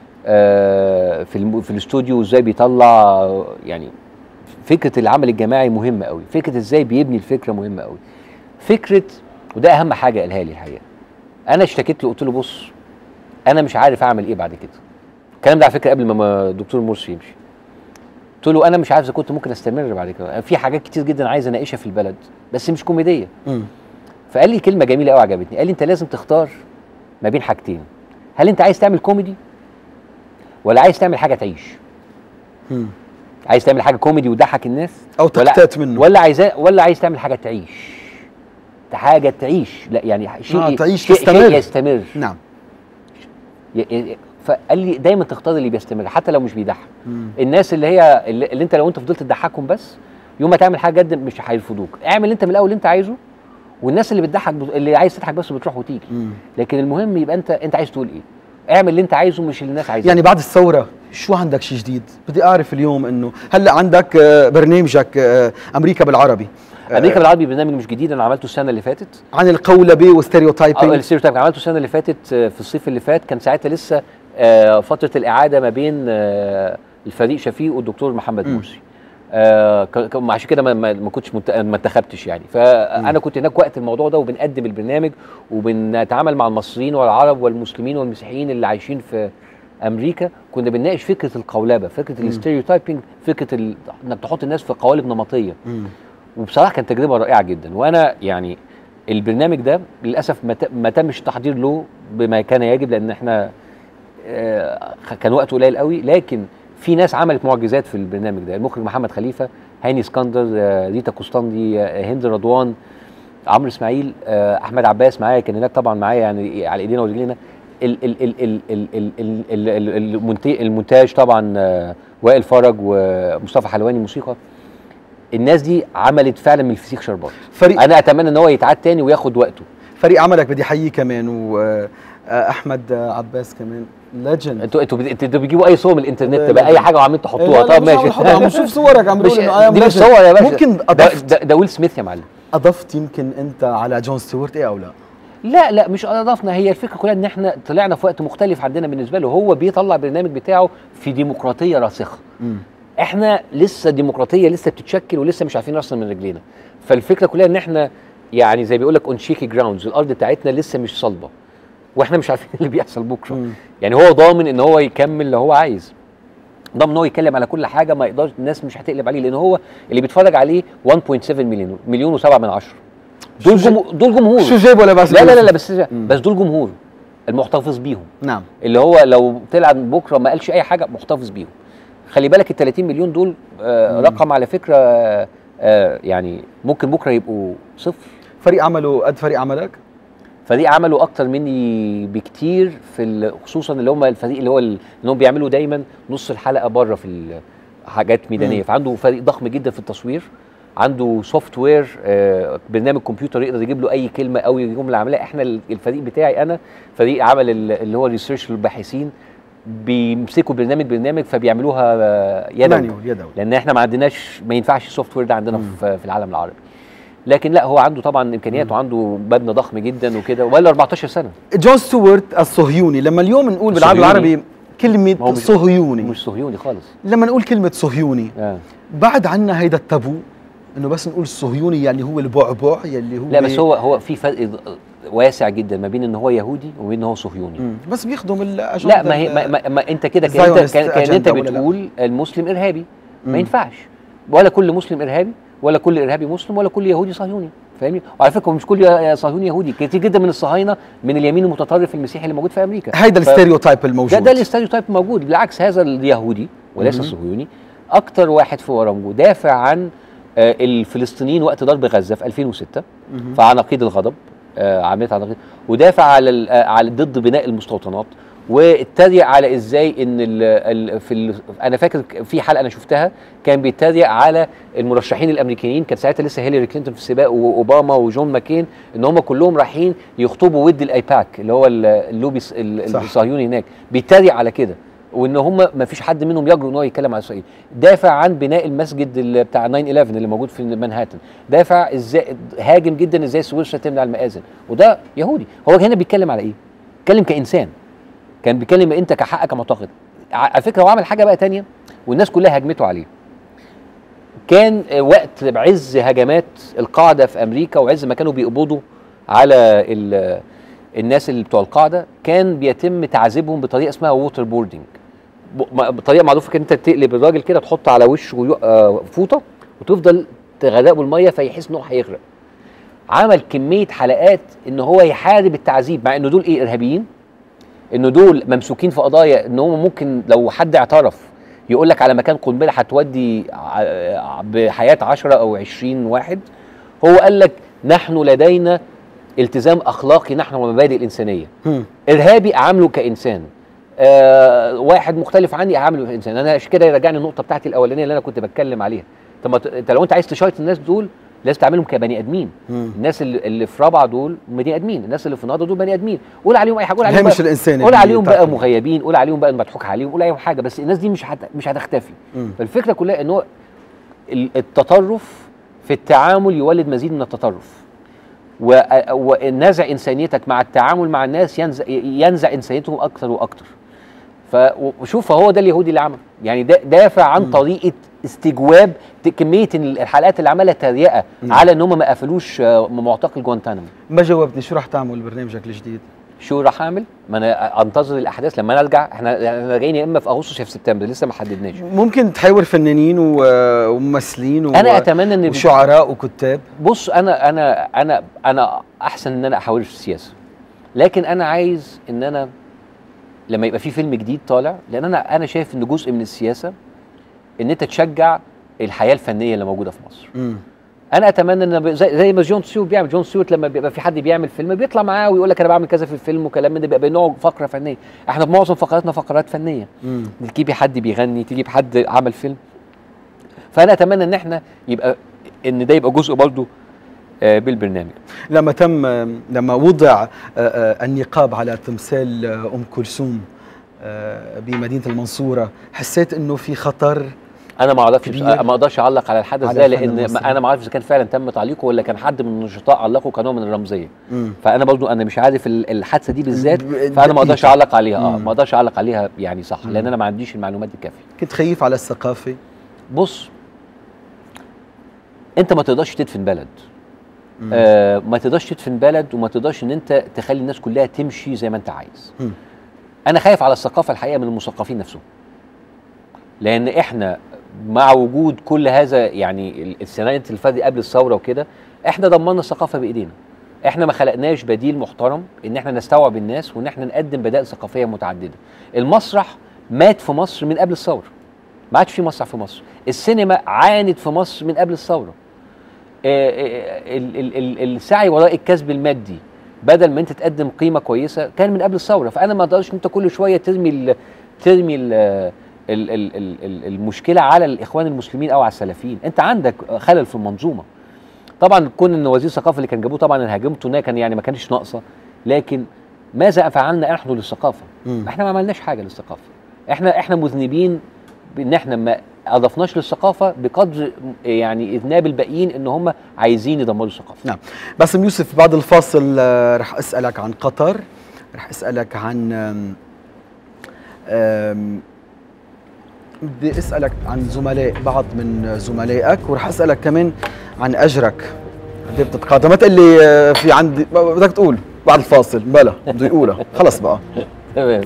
آه، في الم- في الاستوديو ازاي بيطلع يعني فكره العمل الجماعي مهمه قوي فكره ازاي بيبني الفكره مهمه قوي فكره وده اهم حاجه قالها لي الحقيقه انا اشتكيت له قلت له بص انا مش عارف اعمل ايه بعد كده الكلام ده على فكره قبل ما- ما الدكتور مرسي يمشي قلت له انا مش عارف اذا كنت ممكن استمر بعد كده في حاجات كتير جدا عايز اناقشها في البلد بس مش كوميديه مم. فقال لي كلمه جميله قوي عجبتني قال لي انت لازم تختار ما بين حاجتين هل انت عايز تعمل كوميدي ولا عايز تعمل حاجه تعيش مم. عايز تعمل حاجه كوميدي وتضحك الناس او ولا- تقتات منه ولا عايز ولا عايز تعمل حاجه تعيش حاجه تعيش لا يعني شيء آه، تعيش شيء, تستمر. شيء يستمر نعم ي- ي- فقال لي دايما تختار اللي بيستمر حتى لو مش بيضحك مم. الناس اللي هي اللي, اللي انت لو انت فضلت تضحكهم بس يوم ما تعمل حاجه جد مش هيرفضوك اعمل انت من الاول اللي انت عايزه والناس اللي بتضحك بت- اللي عايز تضحك بس بتروح وتيجي مم. لكن المهم يبقى انت انت عايز تقول ايه اعمل اللي انت عايزه مش اللي الناس عايزاه يعني بعد الثورة شو عندك شيء جديد؟ بدي أعرف اليوم إنه هلا عندك آه، برنامجك آه، أمريكا بالعربي آه، امريكا بالعربي برنامج مش جديد انا عملته السنه اللي فاتت عن القولبة اه والستيريوتايبينج الستيريوتايب عملته السنه اللي فاتت آه، في الصيف اللي فات كان ساعتها لسه آه، فتره الاعاده ما بين آه، الفريق شفيق والدكتور محمد مم. مرسي آه، ك- ك- عشان كده ما, ما ما كنتش منت- ما انتخبتش يعني فانا كنت هناك وقت الموضوع ده وبنقدم البرنامج وبنتعامل مع المصريين والعرب والمسلمين والمسيحيين اللي عايشين في امريكا كنا بنناقش فكره القولبه فكره الستيريوتايبنج فكره ال... انك تحط الناس في قوالب نمطيه مم. وبصراحه كانت تجربه رائعه جدا وانا يعني البرنامج ده للاسف ما ت- ما تمش التحضير له بما كان يجب لان احنا آه، كان وقت قليل قوي لكن في ناس عملت معجزات في البرنامج ده المخرج محمد خليفه هاني اسكندر آه، ريتا قسطندي آه، هند رضوان عمرو اسماعيل آه، احمد عباس معايا كان هناك طبعا معايا يعني على ايدينا ورجلينا ال- ال- ال- ال- ال- ال- ال- ال- ال- المونتي- المونتاج طبعا آه، وائل فرج ومصطفى حلواني موسيقى الناس دي عملت فعلا من الفسيخ شربات فريق انا اتمنى ان هو يتعاد تاني وياخد وقته فريق عملك بدي احييه كمان وأحمد عباس كمان ليجند انتوا انتوا بت- انتوا بتجيبوا اي صور من الانترنت بقى اي حاجه وعمالين تحطوها طب ماشي عم نشوف صورك عم مش بيقول انه I am دي مش legend. صور يا باشا ممكن ده, اضفت ده, ده ويل سميث يا معلم اضفت يمكن انت على جون ستيوارت ايه او لا؟ لا لا مش اضفنا هي الفكره كلها ان احنا طلعنا في وقت مختلف عندنا بالنسبه له هو بيطلع برنامج بتاعه في ديمقراطيه راسخه مم. احنا لسه الديمقراطيه لسه بتتشكل ولسه مش عارفين راسنا من رجلينا فالفكره كلها ان احنا يعني زي بيقول لك اون شيكي جراوندز الارض بتاعتنا لسه مش صلبه واحنا مش عارفين اللي بيحصل بكره مم. يعني هو ضامن ان هو يكمل اللي هو عايز ضامن ان هو يتكلم على كل حاجه ما يقدرش الناس مش هتقلب عليه لان هو اللي بيتفرج عليه 1.7 مليون مليون و7 من عشرة دول شو جمهور دول جمهور شو جايبه لباس لا لا لا, لا بس مم. بس دول جمهور المحتفظ بيهم نعم اللي هو لو طلع بكره ما قالش اي حاجه محتفظ بيهم خلي بالك ال 30 مليون دول آه رقم على فكره آه آه يعني ممكن بكره يبقوا صفر فريق عمله قد فريق عملك؟ فريق عملوا اكتر مني بكتير في ال- خصوصا اللي هم الفريق اللي هو ال- اللي هم بيعملوا دايما نص الحلقه بره في ال- حاجات ميدانيه مم. فعنده فريق ضخم جدا في التصوير عنده سوفت وير آه برنامج كمبيوتر يقدر يجيب له اي كلمه او جمله عمليه احنا ال- الفريق بتاعي انا فريق عمل ال- اللي هو الريسيرش للباحثين بيمسكوا برنامج برنامج فبيعملوها آه، يدوي مانيوال يدوي لان احنا ما عندناش ما ينفعش السوفت وير ده عندنا في, في العالم العربي لكن لا هو عنده طبعا امكانيات وعنده مبنى ضخم جدا وكده ولا 14 سنه جون ستيوارت الصهيوني لما اليوم نقول بالعربي الصهيوني. العربي كلمة ما هو مش- صهيوني مش صهيوني خالص لما نقول كلمة صهيوني آه. بعد عنا هيدا التابو انه بس نقول الصهيوني يلي هو البعبع يلي هو لا بس هو هو في فرق واسع جدا ما بين ان هو يهودي وبين ان هو صهيوني مم. بس بيخدم الأجندة لا ما هي ما, ما, ما انت كده كان انت الزايونست كان, كان انت أجندة ولا لا؟ بتقول المسلم ارهابي مم. ما ينفعش ولا كل مسلم ارهابي ولا كل ارهابي مسلم ولا كل يهودي صهيوني فاهمني وعلى فكره مش كل ي- صهيوني يهودي كتير جدا من الصهاينه من اليمين المتطرف المسيحي اللي موجود في امريكا هيدا ف- الستيريوتايب ده الموجود ده الاستيريوتايب موجود بالعكس هذا اليهودي وليس مهم. الصهيوني اكتر واحد في ورامجو دافع عن آه، الفلسطينيين وقت ضرب غزه في 2006 مهم. في عناقيد الغضب آه، عمليه عناقيد ودافع على ال- آه، على ضد بناء المستوطنات واتريق على ازاي ان ال ال في ال انا فاكر ك- في حلقه انا شفتها كان بيتريق على المرشحين الامريكيين كانت ساعتها لسه هيلاري كلينتون في السباق واوباما وجون ماكين ان هم كلهم رايحين يخطبوا ود الايباك اللي هو ال- اللوبي الص- ال- صح. الصهيوني هناك بيتريق على كده وان هم ما فيش حد منهم يجرؤ ان هو يتكلم على اسرائيل دافع عن بناء المسجد اللي بتاع 9 11 اللي موجود في مانهاتن دافع ازاي هاجم جدا ازاي سويسرا تمنع المآذن وده يهودي هو هنا بيتكلم على ايه بيتكلم كانسان كان بيتكلم انت كحقك كمعتقد ع- على فكره هو عمل حاجه بقى تانية والناس كلها هجمته عليه كان آه، وقت عز هجمات القاعده في امريكا وعز ما كانوا بيقبضوا على ال- الناس اللي بتوع القاعده كان بيتم تعذيبهم بطريقه اسمها ووتر بوردنج بطريقه معروفه كان انت تقلب الراجل كده تحط على وشه يو- آه، فوطه وتفضل تغرقه بالميه فيحس ان هو هيغرق عمل كميه حلقات ان هو يحارب التعذيب مع انه دول ايه ارهابيين انه دول ممسوكين في قضايا ان هم ممكن لو حد اعترف يقول لك على مكان قنبله هتودي ع- بحياه 10 او 20 واحد هو قال لك نحن لدينا التزام اخلاقي نحن ومبادئ الانسانيه مم. ارهابي اعامله كانسان آه واحد مختلف عني اعامله كانسان انا عشان كده يرجعني النقطه بتاعتي الاولانيه اللي انا كنت بتكلم عليها طب ما ت- انت لو انت عايز تشايط الناس دول لازم تعملهم كبني ادمين مم. الناس اللي, اللي في رابعه دول بني ادمين الناس اللي في نهضه دول بني ادمين قول عليهم اي حاجه قول عليهم الهامش بقى- الانساني قول اللي عليهم بقى بتاعتنا. مغيبين قول عليهم بقى مضحوك عليهم قول عليهم حاجه بس الناس دي مش هت... مش هتختفي مم. فالفكره كلها ان هو ال- التطرف في التعامل يولد مزيد من التطرف و- ونزع انسانيتك مع التعامل مع الناس ينزع, ينزع انسانيتهم اكثر واكثر فشوف هو ده اليهودي اللي عمل يعني دا دافع عن طريقه استجواب ت- كميه الحلقات اللي عملها تريقه على ان هم ما قفلوش آه، معتقل جوانتانامو ما جاوبتني شو رح تعمل برنامجك الجديد شو راح اعمل؟ ما انا انتظر الاحداث لما انا ارجع احنا احنا جايين يا اما في اغسطس يا في سبتمبر لسه ما حددناش ممكن تحاور فنانين و- وممثلين و... انا اتمنى ان وشعراء وكتاب بص انا انا انا انا احسن ان انا احاول في السياسه لكن انا عايز ان انا لما يبقى في فيلم جديد طالع لان انا انا شايف ان جزء من السياسه ان انت تشجع الحياه الفنيه اللي موجوده في مصر مم. انا اتمنى ان ب- زي, زي ما جون ستيوارت بيعمل جون ستيوارت لما بيبقى في حد بيعمل فيلم بيطلع معاه ويقول لك انا بعمل كذا في الفيلم وكلام من ده بيبقى نوع فقره فنيه احنا في معظم فقراتنا فقرات فنيه مم. تجيبي حد بيغني تجيب حد عمل فيلم فانا اتمنى ان احنا يبقى ان ده يبقى جزء برضه آه، بالبرنامج لما تم لما وضع آه، آه، النقاب على تمثال آه، ام كلثوم آه، بمدينه المنصوره حسيت انه في خطر انا ما اعرفش كبير. ما اقدرش اعلق على الحدث على ده الفن لان المصري. ما- انا ما اعرفش اذا كان فعلا تم تعليقه ولا كان حد من النشطاء علقه كنوع من الرمزيه مم. فانا برضو انا مش عارف ال- الحادثه دي بالذات ب- فانا ما اقدرش دقيقة. اعلق عليها اه مم. ما اقدرش اعلق عليها يعني صح مم. لان انا ما عنديش المعلومات الكافيه كنت خايف على الثقافه بص انت ما تقدرش تدفن بلد مم. آه ما تقدرش تدفن بلد وما تقدرش ان انت تخلي الناس كلها تمشي زي ما انت عايز مم. انا خايف على الثقافه الحقيقه من المثقفين نفسهم لان احنا مع وجود كل هذا يعني ال- السنوات اللي فاتت قبل الثوره وكده احنا ضمننا الثقافه بايدينا احنا ما خلقناش بديل محترم ان احنا نستوعب الناس وان احنا نقدم بدائل ثقافيه متعدده المسرح مات في مصر من قبل الثوره ما عادش في مسرح في مصر السينما عانت في مصر من قبل الثوره آه، آه، ال- ال- ال- السعي وراء الكسب المادي بدل ما انت تقدم قيمه كويسه كان من قبل الثوره فانا ما اقدرش انت كل شويه ترمي ال ترمي ال ال ال ال ال المشكله على الاخوان المسلمين او على السلفيين انت عندك خلل في المنظومه طبعا كون ان وزير الثقافه اللي كان جابوه طبعا انا هاجمته إنها كان يعني ما كانش ناقصه لكن ماذا فعلنا نحن للثقافه مم. احنا ما عملناش حاجه للثقافه احنا احنا مذنبين بان احنا ما اضفناش للثقافه بقدر يعني اذناب الباقيين ان هم عايزين يدمروا الثقافه نعم باسم يوسف بعد الفاصل آه، رح اسالك عن قطر رح اسالك عن آم، آم، بدي اسالك عن زملاء بعض من زملائك ورح اسالك كمان عن اجرك قد إيه بتتقاضى ما تقول لي آه، في عندي بدك تقول بعد الفاصل بلا بده يقولها خلص بقى تمام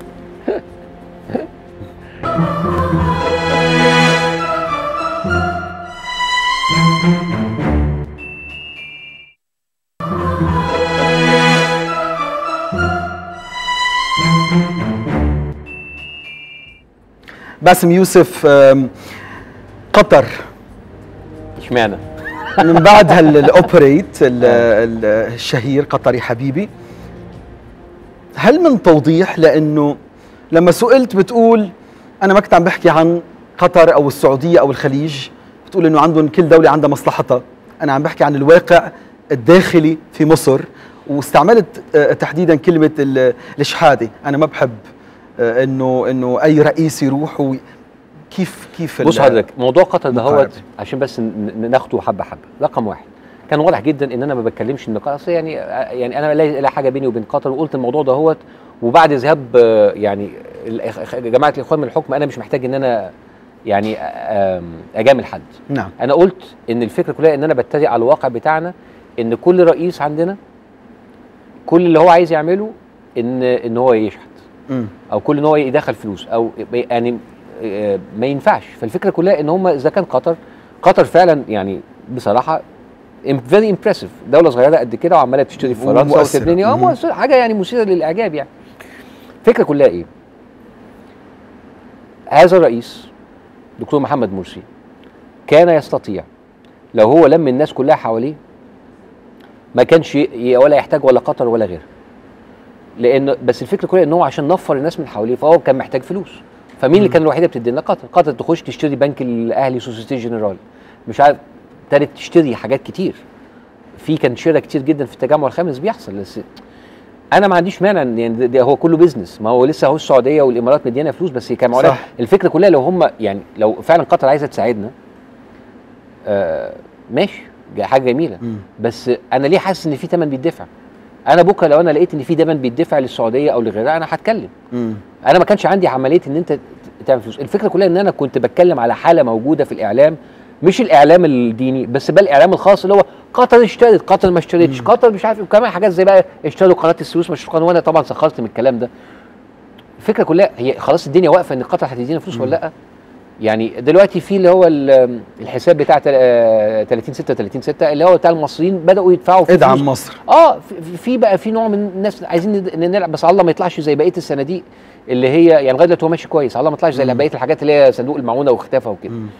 باسم يوسف آم، قطر اشمعنى من بعد هالاوبريت الشهير قطري حبيبي هل من توضيح لانه لما سئلت بتقول انا ما كنت عم بحكي عن قطر او السعوديه او الخليج بتقول انه عندهم كل دوله عندها مصلحتها انا عم بحكي عن الواقع الداخلي في مصر واستعملت آه، تحديدا كلمه ال- الشحاده انا ما بحب آه، انه انه اي رئيس يروح وي- كيف كيف بص ال- حضرتك موضوع قطر ده مقاربة. هو عشان بس ن- ن- ناخده حبه حبه رقم واحد كان واضح جدا ان انا ما بتكلمش ان قطر أصل يعني يعني انا لا لا حاجه بيني وبين قطر وقلت الموضوع ده هو وبعد ذهاب آه، يعني الإخ- جماعه الاخوان من الحكم انا مش محتاج ان انا يعني آم، اجامل حد نعم انا قلت ان الفكره كلها ان انا بتريق على الواقع بتاعنا ان كل رئيس عندنا كل اللي هو عايز يعمله ان ان هو يشحت مم. او كل ان هو يدخل فلوس او يعني آه، ما ينفعش فالفكره كلها ان هم اذا كان قطر قطر فعلا يعني بصراحه فيري امبرسيف دوله صغيره قد كده وعماله تشتري في فرنسا ومؤثرة. وتبني اه مم. مؤثرة، حاجه يعني مثيره للاعجاب يعني الفكره كلها ايه هذا الرئيس دكتور محمد مرسي كان يستطيع لو هو لم الناس كلها حواليه ما كانش ي- ولا يحتاج ولا قطر ولا غيرها لان بس الفكره كلها ان هو عشان نفر الناس من حواليه فهو كان محتاج فلوس فمين اللي كان الوحيده بتدي لنا قطر قطر تخش تشتري بنك الاهلي سوسيتي جنرال مش عارف ابتدت تشتري حاجات كتير في كان شراء كتير جدا في التجمع الخامس بيحصل بس انا ما عنديش مانع إن يعني ده- ده هو كله بيزنس ما هو لسه اهو السعوديه والامارات مديانا فلوس بس كان معلش صح. الفكره كلها لو هم يعني لو فعلا قطر عايزه تساعدنا آه ماشي دي حاجه جميله مم. بس انا ليه حاسس ان في ثمن بيدفع انا بكره لو انا لقيت ان في ثمن بيدفع للسعوديه او لغيرها انا هتكلم مم. انا ما كانش عندي عمليه ان انت ت- تعمل فلوس الفكره كلها ان انا كنت بتكلم على حاله موجوده في الاعلام مش الاعلام الديني بس بل الاعلام الخاص اللي هو قطر اشترت قطر ما اشترتش قطر مش عارف إيه، وكمان حاجات زي بقى اشتروا قناه السويس مش قناه وانا طبعا سخرت من الكلام ده الفكره كلها هي خلاص الدنيا واقفه ان قطر هتدينا فلوس ولا لا يعني دلوقتي في اللي هو ال- الحساب بتاع تل- آه، 30 6 30 6 اللي هو بتاع المصريين بداوا يدفعوا فيه ادعم فلوس. مصر اه في- في بقى في نوع من الناس عايزين ند- إن نلعب بس على الله ما يطلعش زي بقيه الصناديق اللي هي يعني لغايه دلوقتي هو ماشي كويس على الله ما يطلعش زي مم. بقيه الحاجات اللي هي صندوق المعونه واختفى وكده مم.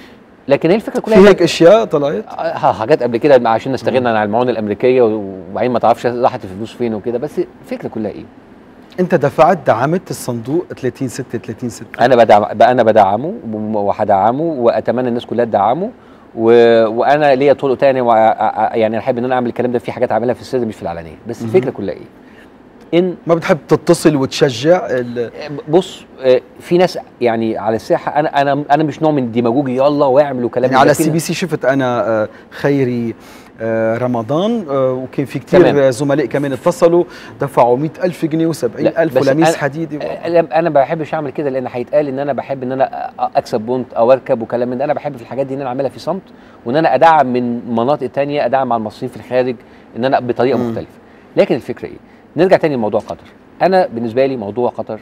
لكن هي الفكره في كلها هيك اشياء طلعت آه، حاجات قبل كده عشان نستغنى عن المعونه الامريكيه وبعدين ما تعرفش راحت الفلوس فين وكده بس الفكره كلها ايه؟ انت دفعت دعمت الصندوق 30 6 30 6 انا بدعم بقى انا بدعمه وم- وهدعمه واتمنى الناس كلها تدعمه و... وانا ليا طرق تانية و... يعني انا احب ان انا اعمل الكلام ده في حاجات اعملها في السر مش في العلانيه بس الفكره كلها ايه؟ ان ما بتحب تتصل وتشجع ال- بص آه، في ناس يعني على الساحه انا انا انا مش نوع من الديماجوجي يلا واعمل وكلام يعني من على ده. السي في بي سي شفت انا آه، خيري آه، رمضان آه، وكان في كتير تمام. زملاء كمان اتصلوا دفعوا 100 ألف جنيه و70 لا، ألف بس ولميس أنا- حديدي آه، لا، انا ما بحبش اعمل كده لان هيتقال ان انا بحب ان انا أ- اكسب بونت او اركب وكلام من ده انا بحب في الحاجات دي ان انا اعملها في صمت وان انا ادعم من مناطق تانية ادعم مع المصريين في الخارج ان انا بطريقه مم. مختلفه لكن الفكره ايه نرجع تاني لموضوع قطر انا بالنسبه لي موضوع قطر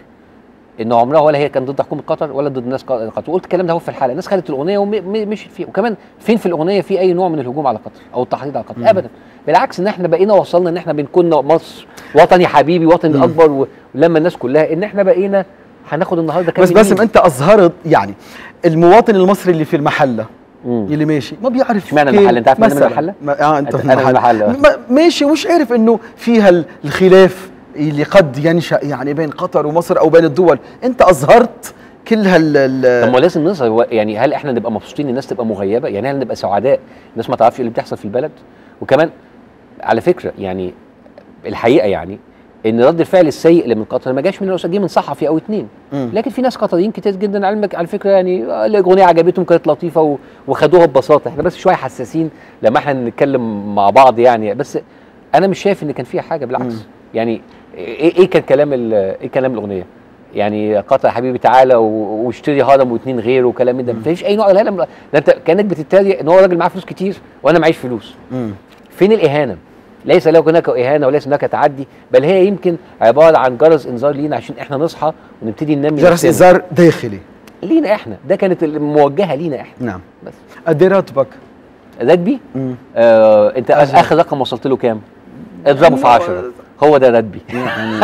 ان عمرها ولا هي كانت ضد حكومه قطر ولا ضد الناس قطر وقلت الكلام ده هو في الحلقه الناس خدت الاغنيه ومشيت فيه وكمان فين في الاغنيه في اي نوع من الهجوم على قطر او التحريض على مم. قطر ابدا بالعكس ان احنا بقينا وصلنا ان احنا بنكون مصر وطني حبيبي وطني مم. الاكبر و- ولما الناس كلها ان احنا بقينا هناخد النهارده كام بس باسم مليون. انت اظهرت يعني المواطن المصري اللي في المحله مم. اللي ماشي ما بيعرف اشمعنى كيف- المحلة؟ أنت عارف مين من مثلاً. المحلة؟ ما اه انت أنت- في أنا من المحله المحلة. ما- ماشي ومش عارف انه في هالخلاف اللي قد ينشا يعني بين قطر ومصر او بين الدول انت اظهرت كل هال ال- طب ما لازم نظهر هو يعني هل احنا نبقى مبسوطين الناس تبقى مغيبه يعني هل نبقى سعداء الناس ما تعرفش ايه اللي بيحصل في البلد وكمان على فكره يعني الحقيقه يعني ان رد الفعل السيء اللي من قطر ما جاش من الرئيس جه من صحفي او اتنين مم. لكن في ناس قطريين كتير جدا علمك على فكره يعني آه، الاغنيه عجبتهم كانت لطيفه و- وخدوها ببساطه احنا بس شويه حساسين لما احنا نتكلم مع بعض يعني بس انا مش شايف ان كان فيها حاجه بالعكس مم. يعني ايه ايه كان كلام ال- ايه كلام الاغنيه يعني قطر يا حبيبي تعالى و- واشتري هرم واثنين غيره وكلام من ده مفيش اي نوع لا لا ده انت كانك بتتريق ان هو راجل معاه فلوس كتير وانا معيش فلوس مم. فين الاهانه ليس له هناك اهانه وليس هناك تعدي بل هي يمكن عباره عن جرس انذار لينا عشان احنا نصحى ونبتدي ننمي جرس نفسنا. انذار داخلي لينا احنا ده كانت الموجهه لينا احنا نعم بس قد ايه راتبك؟ راتبي مم. آه انت أجل. اخر رقم وصلت له كام؟ اضربه في 10 هو ده راتبي يعني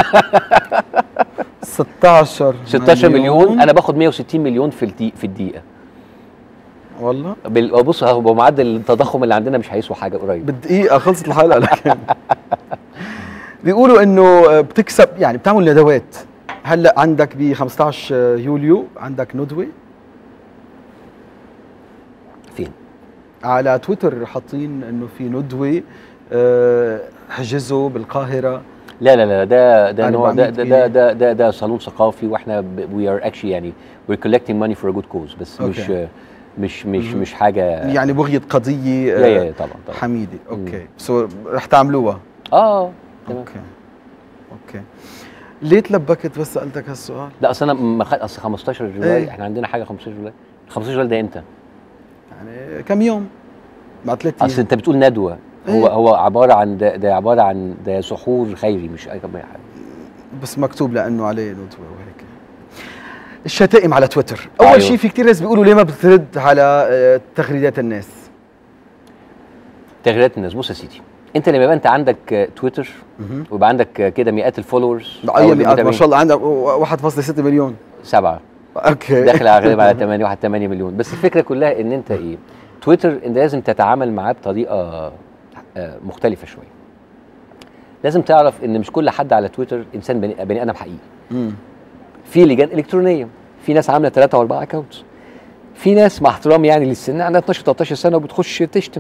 16 16 مليون انا باخد 160 مليون في الدقيقه في الدقيقه والله بال- بص هو معدل التضخم اللي عندنا مش هيسوى حاجه قريب بالدقيقة خلصت الحلقة لكن بيقولوا انه بتكسب يعني بتعمل ندوات هلا عندك ب 15 يوليو عندك ندوة فين؟ على تويتر حاطين انه في ندوة آه، حجزوا بالقاهرة لا لا لا ده ده نوع ده 400 ده جنيه. ده, ده, ده, ده صالون ثقافي واحنا وي ار اكشلي يعني we're collecting money for a good cause بس مش أوكي. مش مش مهم. مش حاجه يعني بغية قضية يا يا آه، يا طبعا طبعا حميدة اوكي سو رح تعملوها اه تمام اوكي اوكي ليه تلبكت بس سالتك هالسؤال لا اصل انا ما خد اصل 15 جولاي إيه. احنا عندنا حاجه 15 جولاي 15 جولاي ده امتى؟ يعني كم يوم بعد ثلاث اصل ايام انت بتقول ندوه هو إيه. هو عباره عن ده, ده عباره عن ده سحور خيري مش اي حاجه بس مكتوب لانه عليه ندوه وهيك الشتائم على تويتر اول أيوه. شيء في كثير ناس بيقولوا ليه ما بترد على آه، تغريدات الناس تغريدات الناس بص يا سيدي انت لما يبقى انت عندك آه، تويتر ويبقى عندك آه، كده مئات الفولورز اي مئات ما شاء الله عندك 1.6 مليون سبعه اوكي داخل على غالبا على 8 1 8 مليون بس الفكره كلها ان انت ايه تويتر انت لازم تتعامل معاه بطريقه آه، مختلفه شويه لازم تعرف ان مش كل حد على تويتر انسان بني, بني ادم حقيقي مم. في لجان الكترونيه في ناس عامله ثلاثه واربعه اكونتس في ناس مع احترامي يعني للسن عندها 12 13 سنه وبتخش تشتم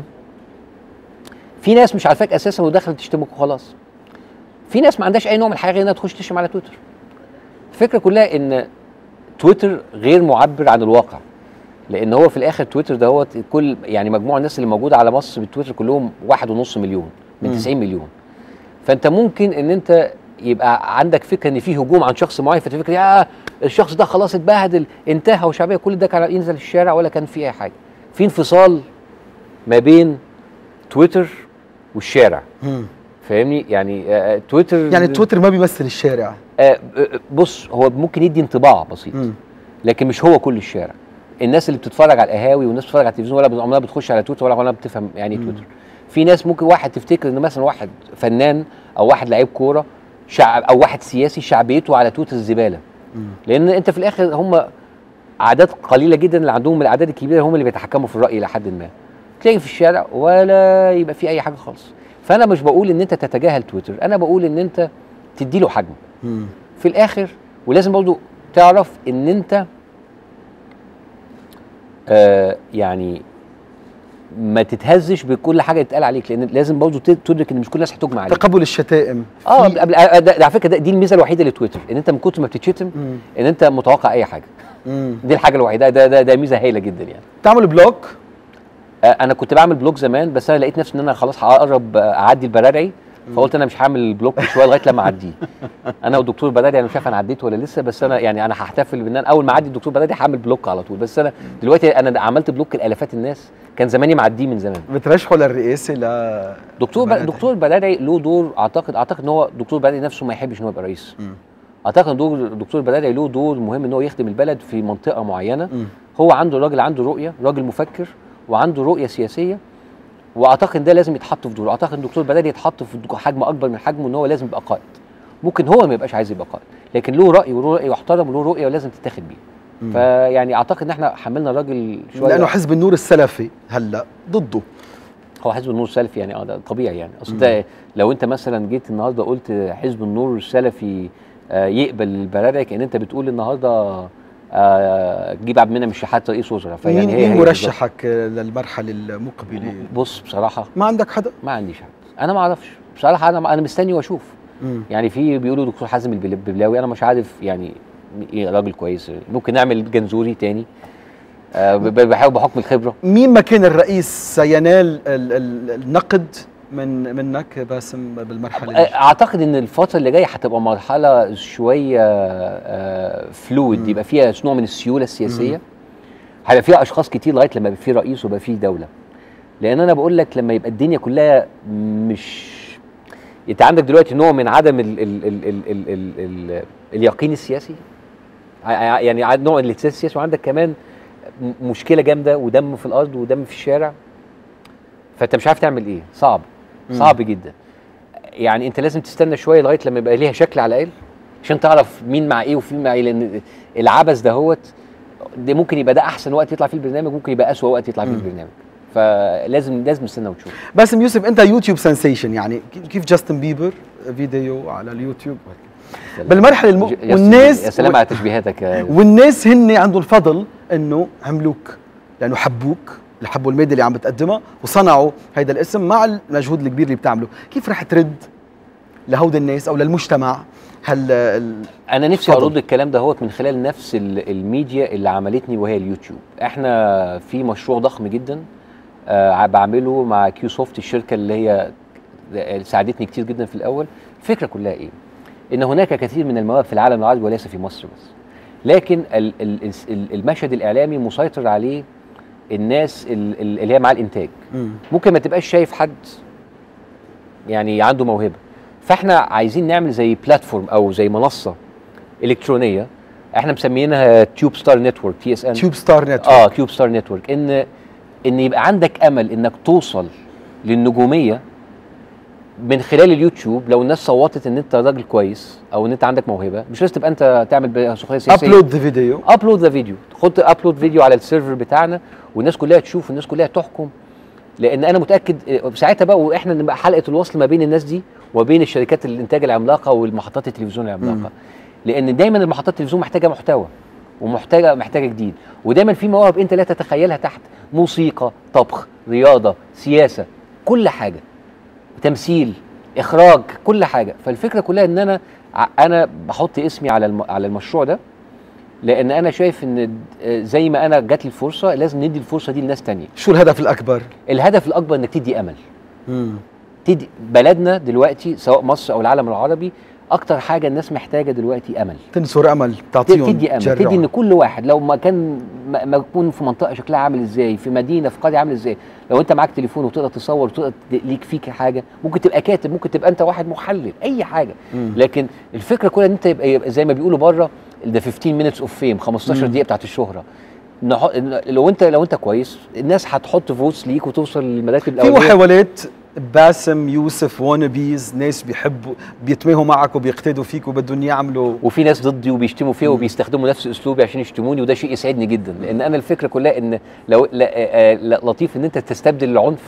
في ناس مش عارفاك اساسا ودخلت تشتمك وخلاص في ناس ما عندهاش اي نوع من الحاجه غير انها تخش تشتم على تويتر الفكره كلها ان تويتر غير معبر عن الواقع لان هو في الاخر تويتر ده هو كل يعني مجموع الناس اللي موجوده على مصر بالتويتر كلهم واحد ونص مليون من مم. 90 مليون فانت ممكن ان انت يبقى عندك فكره ان في هجوم عن شخص معين فتفكر يا الشخص ده خلاص اتبهدل انتهى وشعبيه كل ده كان ينزل الشارع ولا كان في اي حاجه في انفصال ما بين تويتر والشارع مم. فاهمني يعني آه، تويتر يعني تويتر ما بيمثل الشارع آه، آه، بص هو ممكن يدي انطباع بسيط مم. لكن مش هو كل الشارع الناس اللي بتتفرج على القهاوي والناس بتتفرج على التلفزيون ولا عمرها بتخش على تويتر ولا عمرها بتفهم يعني ايه مم. تويتر في ناس ممكن واحد تفتكر ان مثلا واحد فنان او واحد لعيب كوره شعب او واحد سياسي شعبيته على تويتر الزباله مم. لان انت في الاخر هم اعداد قليله جدا اللي عندهم الاعداد الكبيره هم اللي بيتحكموا في الراي الى حد ما تلاقي في الشارع ولا يبقى في اي حاجه خالص فانا مش بقول ان انت تتجاهل تويتر انا بقول ان انت تدي له حجم مم. في الاخر ولازم برضو تعرف ان انت آه يعني ما تتهزش بكل حاجه تتقال عليك لان لازم برضو ت- تدرك ان مش كل الناس هتجمع عليك تقبل الشتائم اه في- قبل آه، ده- ده على فكره ده- دي الميزه الوحيده لتويتر ان انت من كتر ما بتتشتم مم. ان انت متوقع اي حاجه مم. دي الحاجه الوحيده ده ده, ده ميزه هايله جدا يعني تعمل بلوك آه، انا كنت بعمل بلوج زمان بس انا لقيت نفسي ان انا خلاص هقرب آه، اعدي البرارعي فقلت انا مش هعمل بلوك شويه لغايه لما اعديه انا والدكتور البرارعي انا مش عارف انا عديته ولا لسه بس انا يعني انا هحتفل بان انا اول ما اعدي الدكتور البرارعي هعمل بلوك على طول بس انا دلوقتي انا عملت بلوك لالاف الناس كان زماني معديه من زمان بترشحوا للرئاسه ل دكتور البرارعي. دكتور البرارعي له دور اعتقد اعتقد ان هو دكتور البرارعي نفسه ما يحبش ان هو يبقى رئيس مم. اعتقد ان دور دكتور البرارعي له دور مهم ان هو يخدم البلد في منطقه معينه مم. هو عنده راجل عنده رؤيه راجل مفكر وعنده رؤيه سياسيه واعتقد ده لازم يتحط في دوره اعتقد ان الدكتور بدل يتحط في حجم اكبر من حجمه ان هو لازم يبقى قائد ممكن هو ما يبقاش عايز يبقى قائد لكن له راي وله راي يحترم وله رؤيه ولازم تتاخد بيه مم. فيعني اعتقد ان احنا حملنا الراجل شويه لانه حزب النور السلفي هلا ضده هو حزب النور السلفي يعني اه ده طبيعي يعني اصل ده لو انت مثلا جيت النهارده قلت حزب النور السلفي آه، يقبل البرارع كان انت بتقول النهارده آه، تجيب عبد المنعم الشحات رئيس وزراء مين, هي مين هي مرشحك للمرحله المقبله بالظبط. بص بصراحه ما عندك حدا ما عنديش حد انا ما اعرفش بصراحه انا انا مستني واشوف مم. يعني في بيقولوا دكتور حازم البل- الببلاوي انا مش عارف يعني ايه راجل كويس ممكن نعمل جنزوري تاني آه، ب- ب- بحاول بحكم الخبره مين ما كان الرئيس سينال ال- ال- النقد من منك باسم بالمرحله اللي اعتقد ان الفتره اللي جايه هتبقى مرحله شويه فلويد مم. يبقى فيها نوع من السيوله السياسيه هيبقى فيها اشخاص كتير لغايه لما يبقى في رئيس ويبقى في دوله لان انا بقول لك لما يبقى الدنيا كلها مش انت عندك دلوقتي نوع من عدم ال ال ال ال ال ال ال اليقين السياسي ع- ع- يعني عاد نوع من الاهتزاز السياسي وعندك كمان م- مشكله جامده ودم في الارض ودم في الشارع فانت مش عارف تعمل ايه صعب مم. صعب جدا يعني انت لازم تستنى شويه لغايه لما يبقى ليها شكل على الاقل عشان تعرف مين مع ايه ومين مع ايه لان العبث دهوت ده ممكن يبقى ده احسن وقت يطلع فيه البرنامج ممكن يبقى اسوأ وقت يطلع فيه مم. البرنامج فلازم لازم نستنى ونشوف باسم يوسف انت يوتيوب سنسيشن يعني كيف جاستن بيبر فيديو على اليوتيوب بالمرحله الم... يا والناس يا سلام على تشبيهاتك يا والناس هن عندهم الفضل انه عملوك لانه حبوك اللي حبوا الميديا اللي عم بتقدمها وصنعوا هيدا الاسم مع المجهود الكبير اللي بتعمله كيف رح ترد لهود الناس او للمجتمع هل ال- انا نفسي اتفضل. ارد الكلام ده هوت من خلال نفس ال- الميديا اللي عملتني وهي اليوتيوب احنا في مشروع ضخم جدا آه بعمله مع كيو سوفت الشركه اللي هي ساعدتني كتير جدا في الاول الفكره كلها ايه ان هناك كثير من المواهب في العالم العربي وليس في مصر بس لكن ال- ال- ال- المشهد الاعلامي مسيطر عليه الناس ال- ال- اللي هي مع الانتاج مم. ممكن ما تبقاش شايف حد يعني عنده موهبه فاحنا عايزين نعمل زي بلاتفورم او زي منصه الكترونيه احنا مسمينها تيوب ستار نتورك تي اس ان تيوب ستار نتورك اه تيوب ستار نتورك ان ان يبقى عندك امل انك توصل للنجوميه من خلال اليوتيوب لو الناس صوتت ان انت راجل كويس او ان انت عندك موهبه مش لازم تبقى انت تعمل سخريه سياسيه ابلود ذا فيديو ابلود ذا فيديو خد ابلود فيديو على السيرفر بتاعنا والناس كلها تشوف والناس كلها تحكم لان انا متاكد آه، ساعتها بقى واحنا نبقى حلقه الوصل ما بين الناس دي وبين الشركات الانتاج العملاقه والمحطات التلفزيون العملاقه لان دايما المحطات التلفزيون محتاجه محتوى ومحتاجه محتاجه جديد ودايما في مواهب انت لا تتخيلها تحت موسيقى طبخ رياضه سياسه كل حاجه تمثيل اخراج كل حاجه فالفكره كلها ان انا ع- انا بحط اسمي على الم... على المشروع ده لان انا شايف ان د- زي ما انا جات لي الفرصه لازم ندي الفرصه دي لناس تانية شو الهدف الاكبر؟ الهدف الاكبر انك تدي امل مم. تدي بلدنا دلوقتي سواء مصر او العالم العربي اكتر حاجه الناس محتاجه دلوقتي امل تنشر امل ت- تعطيهم تدي امل تشجعهم. تدي ان كل واحد لو ما كان ما ما يكون في منطقه شكلها عامل ازاي في مدينه في قريه عامل ازاي لو انت معاك تليفون وتقدر تصور وتقدر ت- ليك فيك حاجه ممكن تبقى كاتب ممكن تبقى انت واحد محلل اي حاجه مم. لكن الفكره كلها ان انت يبقى, يبقى زي ما بيقولوا بره ده 15 مينتس اوف فيم 15 مم. دقيقه بتاعت الشهره نح- لو انت لو انت كويس الناس هتحط فوتس ليك وتوصل للمراتب في الاوليه محاولات باسم يوسف وانبيز ناس بيحبوا بيتماهوا معك وبيقتدوا فيك وبدهم يعملوا وفي ناس ضدي وبيشتموا فيا وبيستخدموا نفس اسلوبي عشان يشتموني وده شيء يسعدني جدا لان انا الفكره كلها ان لو لا آه، لا لطيف ان انت تستبدل العنف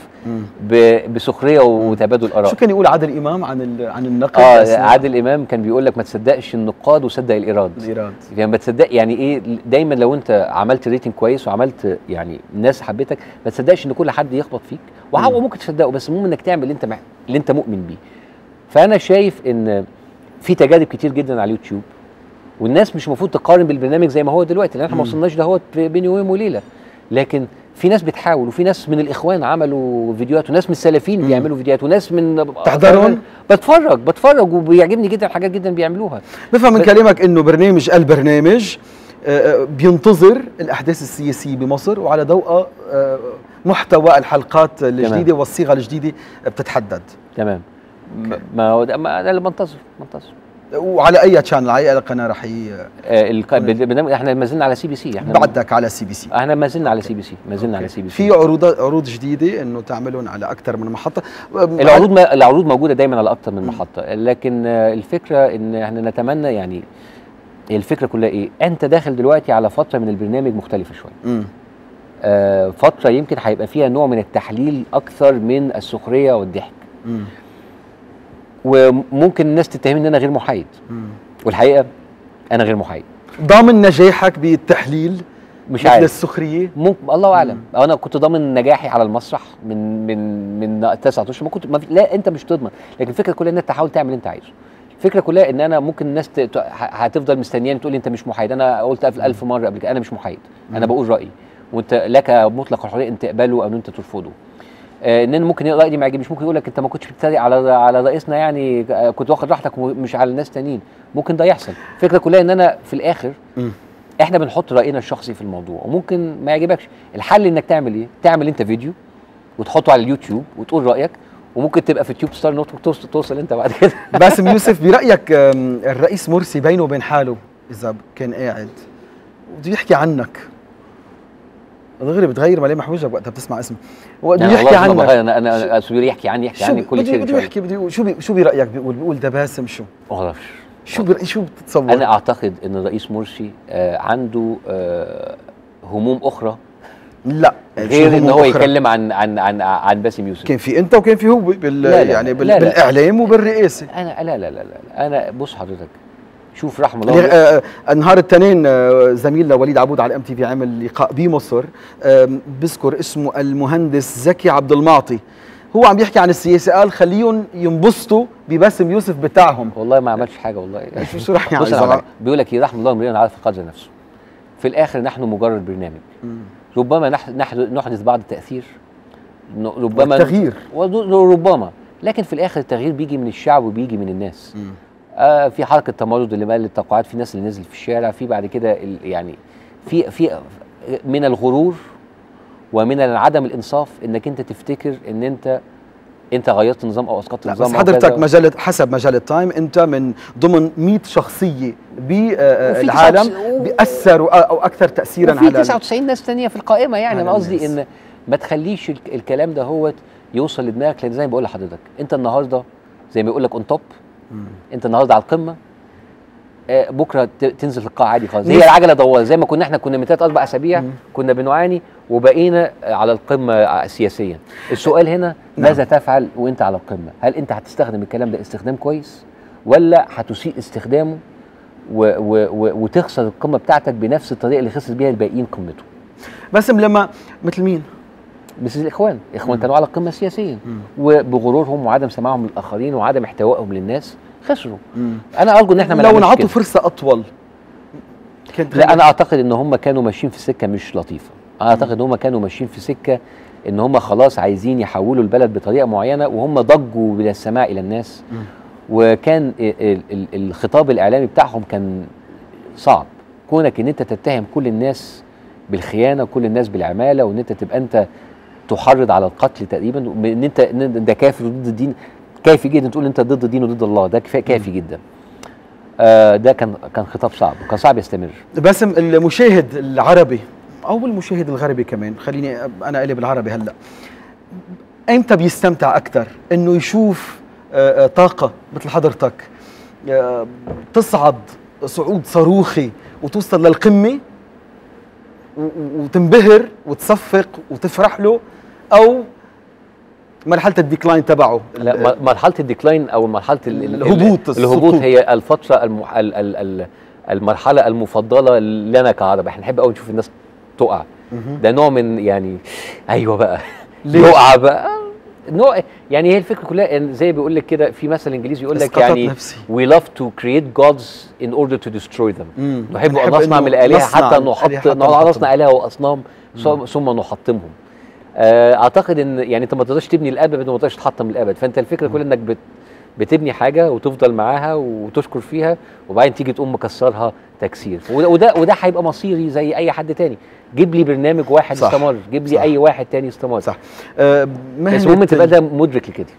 ب- بسخريه وتبادل اراء شو كان يقول عادل امام عن ال- عن النقد اه أثناء عادل امام كان بيقول لك ما تصدقش النقاد وصدق الايراد الايراد يعني ما تصدق يعني ايه دايما لو انت عملت ريتنج كويس وعملت يعني الناس حبتك ما تصدقش ان كل حد يخبط فيك وهو ممكن تصدقه بس المهم انك تعمل اللي انت مح... اللي انت مؤمن بيه فانا شايف ان في تجارب كتير جدا على اليوتيوب والناس مش المفروض تقارن بالبرنامج زي ما هو دلوقتي لان احنا ما مم. وصلناش دهوت بين يوم وليله لكن في ناس بتحاول وفي ناس من الاخوان عملوا فيديوهات وناس من السلفيين مم. بيعملوا فيديوهات وناس من تحضرهم؟ بتفرج بتفرج وبيعجبني جدا حاجات جدا بيعملوها بفهم من بس- كلامك انه برنامج البرنامج آه، آه، بينتظر الاحداث السياسيه بمصر وعلى ضوء آه، محتوى الحلقات الجديده والصيغه الجديده بتتحدد تمام م- ما هو ده ما انا اللي بنتظر بنتظر وعلى اي شانل على اي قناه رح ي- آه الق- البرنامج احنا ما زلنا على سي بي سي احنا بعدك على سي بي سي احنا ما زلنا على سي بي سي ما زلنا على سي بي سي في عروض عروض جديده انه تعملون على اكثر من محطه العروض ما العروض موجوده دايما على اكتر من محطه لكن آه، الفكره ان احنا نتمنى يعني الفكره كلها ايه انت داخل دلوقتي على فتره من البرنامج مختلفه شويه مم. آه فتره يمكن هيبقى فيها نوع من التحليل اكثر من السخريه والضحك مم. وممكن الناس تتهمني ان انا غير محايد مم. والحقيقه انا غير محايد ضامن نجاحك بالتحليل مش مثل عارف السخريه ممكن الله اعلم انا كنت ضامن نجاحي على المسرح من من من تسعة اشهر ما كنت ما في لا انت مش تضمن لكن الفكره كلها ان انت تحاول تعمل اللي انت عايزه الفكره كلها ان انا ممكن الناس ت... ت- ه- هتفضل مستنياني تقول لي انت مش محايد انا قلت ألف, ألف مره قبل كده انا مش محايد انا بقول رايي وانت لك مطلق الحريه ان تقبله او ان انت ترفضه آه، ان انا ممكن رايي ما يعجبنيش ممكن يقول لك انت ما كنتش بتتريق على على رئيسنا يعني آه، كنت واخد راحتك ومش على الناس تانيين ممكن ده يحصل الفكره كلها ان انا في الاخر مم. احنا بنحط راينا الشخصي في الموضوع وممكن ما يعجبكش الحل انك تعمل ايه تعمل انت فيديو وتحطه على اليوتيوب وتقول رايك وممكن تبقى في تيوب ستار نوت توصل, توصل انت بعد كده باسم يوسف برايك أم، الرئيس مرسي بينه وبين حاله اذا كان قاعد بده يحكي عنك دغري بتغير ملامح وجهك وقتها بتسمع اسمه بده يعني يحكي والله ما عنك بغير، انا انا اسوي يحكي عني يحكي شو عني كل بده شيء بده يحكي بده يقول- شو بي شو برايك بيقول بيقول ده باسم شو ما اعرفش شو بر... شو بتتصور انا اعتقد ان الرئيس مرسي آه عنده آه هموم اخرى لا غير شو ان هموم هو أخرى؟ يتكلم عن عن عن عن باسم يوسف كان في انت وكان في هو بال... لا، لا، يعني بال... لا، لا. بالاعلام وبالرئاسه انا لا لا لا لا انا بص حضرتك شوف رحم اللي- الله آه، آه، نهار التنين آه، زميلنا وليد عبود على ام تي في عمل لقاء بمصر آم، بذكر اسمه المهندس زكي عبد المعطي هو عم يحكي عن السياسه قال خليهم ينبسطوا بباسم يوسف بتاعهم والله ما عملش حاجه والله شو شو رح يعني بص أنا زعما؟ هقول لك، بيقول لك ايه رحم الله امرئ عارف قدر نفسه في الاخر نحن مجرد برنامج مم. ربما نح- نح- نحدث بعض التاثير ن- ربما والتغيير. وربما لكن في الاخر التغيير بيجي من الشعب وبيجي من الناس مم. آه في حركه تمرد اللي مال التوقعات في ناس اللي نزل في الشارع في بعد كده ال- يعني في في من الغرور ومن عدم الانصاف انك انت تفتكر ان انت انت غيرت نظام او اسقطت لا نظام بس أو حضرتك كذا. مجله حسب مجله تايم انت من ضمن 100 شخصيه وفي بالعالم 99 بياثروا او اكثر تاثيرا وفي على 99 ناس تانية في القائمه يعني على انا قصدي الناس. ان ما تخليش الك- الكلام ده هو يوصل لدماغك لان زي ما بقول لحضرتك انت النهارده زي ما بيقول لك اون توب انت النهارده على القمه آه، بكره ت- تنزل في القاع عادي خالص هي نفس- العجله دوار زي ما كنا احنا كنا من ثلاث اربع اسابيع مم. كنا بنعاني وبقينا آه، على القمه آه، سياسيا السؤال هنا نعم. ماذا تفعل وانت على القمه هل انت هتستخدم الكلام ده استخدام كويس ولا هتسيء استخدامه و و و وتخسر القمه بتاعتك بنفس الطريقه اللي خسر بيها الباقيين قمته باسم لما مثل مين؟ مثل الاخوان الاخوان مم. كانوا على القمه سياسيا مم. وبغرورهم وعدم سماعهم للاخرين وعدم احتوائهم للناس خسروا انا ارجو ان احنا ما لو نعملش انعطوا كده. فرصه اطول كانت لا انا اعتقد ان هم كانوا ماشيين في سكه مش لطيفه انا اعتقد ان هم كانوا ماشيين في سكه ان هم خلاص عايزين يحولوا البلد بطريقه معينه وهم ضجوا من السماع الى الناس مم. وكان ال- ال- ال- الخطاب الاعلامي بتاعهم كان صعب كونك ان انت تتهم كل الناس بالخيانه وكل الناس بالعماله وان انت تبقى انت تحرض على القتل تقريبا ان انت ان ده كافر وضد الدين كافي جدا تقول انت ضد الدين وضد الله ده كفايه كافي جدا آه ده كان كان خطاب صعب كان صعب يستمر باسم المشاهد العربي او المشاهد الغربي كمان خليني انا قلب بالعربي هلا امتى بيستمتع اكثر انه يشوف آه، آه، طاقه مثل حضرتك آه، تصعد صعود صاروخي وتوصل للقمه و- و- وتنبهر وتصفق وتفرح له او مرحله الديكلاين تبعه لا م- مرحله الديكلاين او مرحله ال- ال- الهبوط، الهبوط السقوط. هي الفتره المح... ال... ال... ال... المرحله المفضله لنا كعرب احنا نحب قوي نشوف الناس تقع مهم. ده نوع من يعني ايوه بقى ليش؟ يقع بقى نوع يعني هي الفكره كلها إن زي بيقول لك كده في مثل انجليزي يقول لك إسقاطات يعني نفسي. we love to create gods in order to destroy them مم. نحب ان نحب نصنع إنه من الالهه نصنع حتى الآلهة نحط حتى نصنع نحطم. الهه واصنام ثم- ثم نحطمهم آه، اعتقد ان يعني انت ما تقدرش تبني الابد وما تقدرش تحطم الابد فانت الفكره كلها انك بت بتبني حاجه وتفضل معاها وتشكر فيها وبعدين تيجي تقوم مكسرها تكسير وده وده, وده هيبقى مصيري زي اي حد تاني جيب لي برنامج واحد صح. استمر جيب لي صح. اي واحد تاني استمر صح آه، بس مهنة المهم تبقى ال- ده مدرك لكده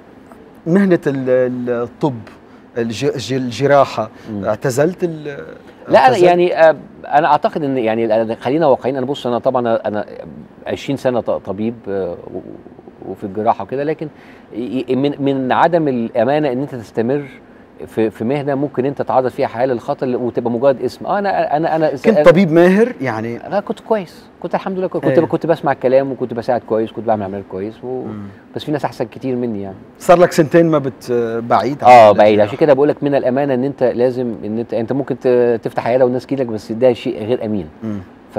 مهنة ال- ال- الطب الج- الج- الجراحة مم. اعتزلت ال لا أنا اعتزلت؟ يعني آه، انا اعتقد ان يعني أنا- خلينا واقعيين انا بص انا طبعا انا 20 سنه ط- طبيب آه، و- وفي الجراحه وكده لكن ي- ي- من من عدم الامانه ان انت تستمر في في مهنه ممكن انت تعرض فيها حياه للخطر وتبقى مجرد اسم اه انا انا انا كنت طبيب ماهر يعني انا كنت كويس كنت الحمد لله كنت إيه. كنت بسمع الكلام وكنت بساعد كويس كنت بعمل عمليات كويس و... مم. بس في ناس احسن كتير مني يعني صار لك سنتين ما بت بعيد عن اه ال- بعيد عشان كده بقول لك من الامانه ان انت لازم ان انت انت ممكن ت- تفتح عياده والناس تجيلك بس ده شيء غير امين مم. ف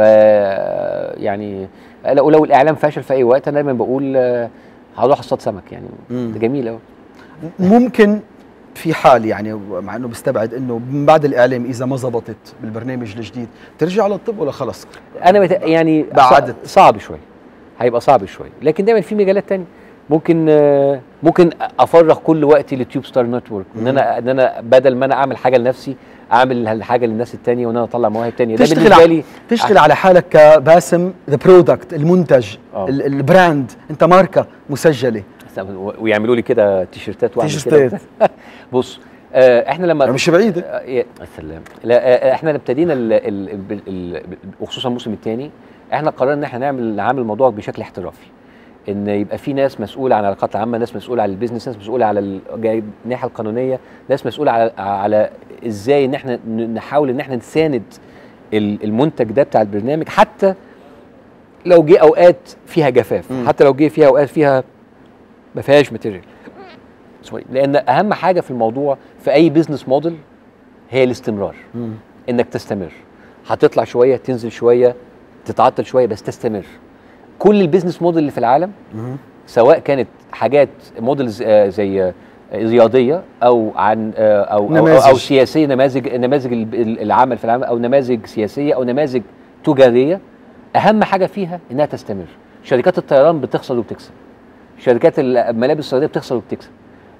يعني لو لو الاعلام فاشل في اي وقت انا دايما بقول آه، هروح اصطاد سمك يعني مم. ده جميل قوي ممكن في حال يعني مع انه بستبعد انه من بعد الاعلام اذا ما زبطت بالبرنامج الجديد ترجع للطب ولا خلص انا بت... يعني بعدت. ص- صعب شويه هيبقى صعب شويه لكن دايما في مجالات تانية ممكن آه، ممكن افرغ كل وقتي للتيوب ستار نتورك ان انا ان انا بدل ما انا اعمل حاجه لنفسي اعمل الحاجه للناس التانية وان انا اطلع مواهب تانية ده تشتغل بالنسبه ع- لي تشتغل على حالك كباسم ذا برودكت المنتج آه. ال- البراند انت ماركه مسجله ويعملوا لي كده تيشرتات واعمل تيشرتات. كده بعيد آه، احنا لما مش بعيده آه، يا سلام لا آه، احنا ابتدينا ال- ال- ال- ال- وخصوصا الموسم الثاني احنا قررنا ان احنا نعمل نعمل الموضوع بشكل احترافي ان يبقى في ناس مسؤوله عن العلاقات العامه ناس مسؤوله على البيزنس ناس مسؤوله على ال- جاي- الناحيه القانونيه ناس مسؤوله على على ازاي ان احنا ن- نحاول ان احنا نساند ال- المنتج ده بتاع البرنامج حتى لو جه اوقات فيها جفاف مم. حتى لو جه فيها اوقات فيها ما فيهاش ماتيريال سوري لان اهم حاجه في الموضوع في اي بزنس موديل هي الاستمرار مم. انك تستمر هتطلع شويه تنزل شويه تتعطل شويه بس تستمر كل البيزنس موديل اللي في العالم مم. سواء كانت حاجات موديلز آه، زي آه، رياضيه او عن آه، او او, أو, نماذج. أو سياسيه نماذج نماذج ال- ال- العمل في العالم او نماذج سياسيه او نماذج تجاريه اهم حاجه فيها انها تستمر شركات الطيران بتخسر وبتكسب شركات الملابس الصيدليه بتخسر وبتكسب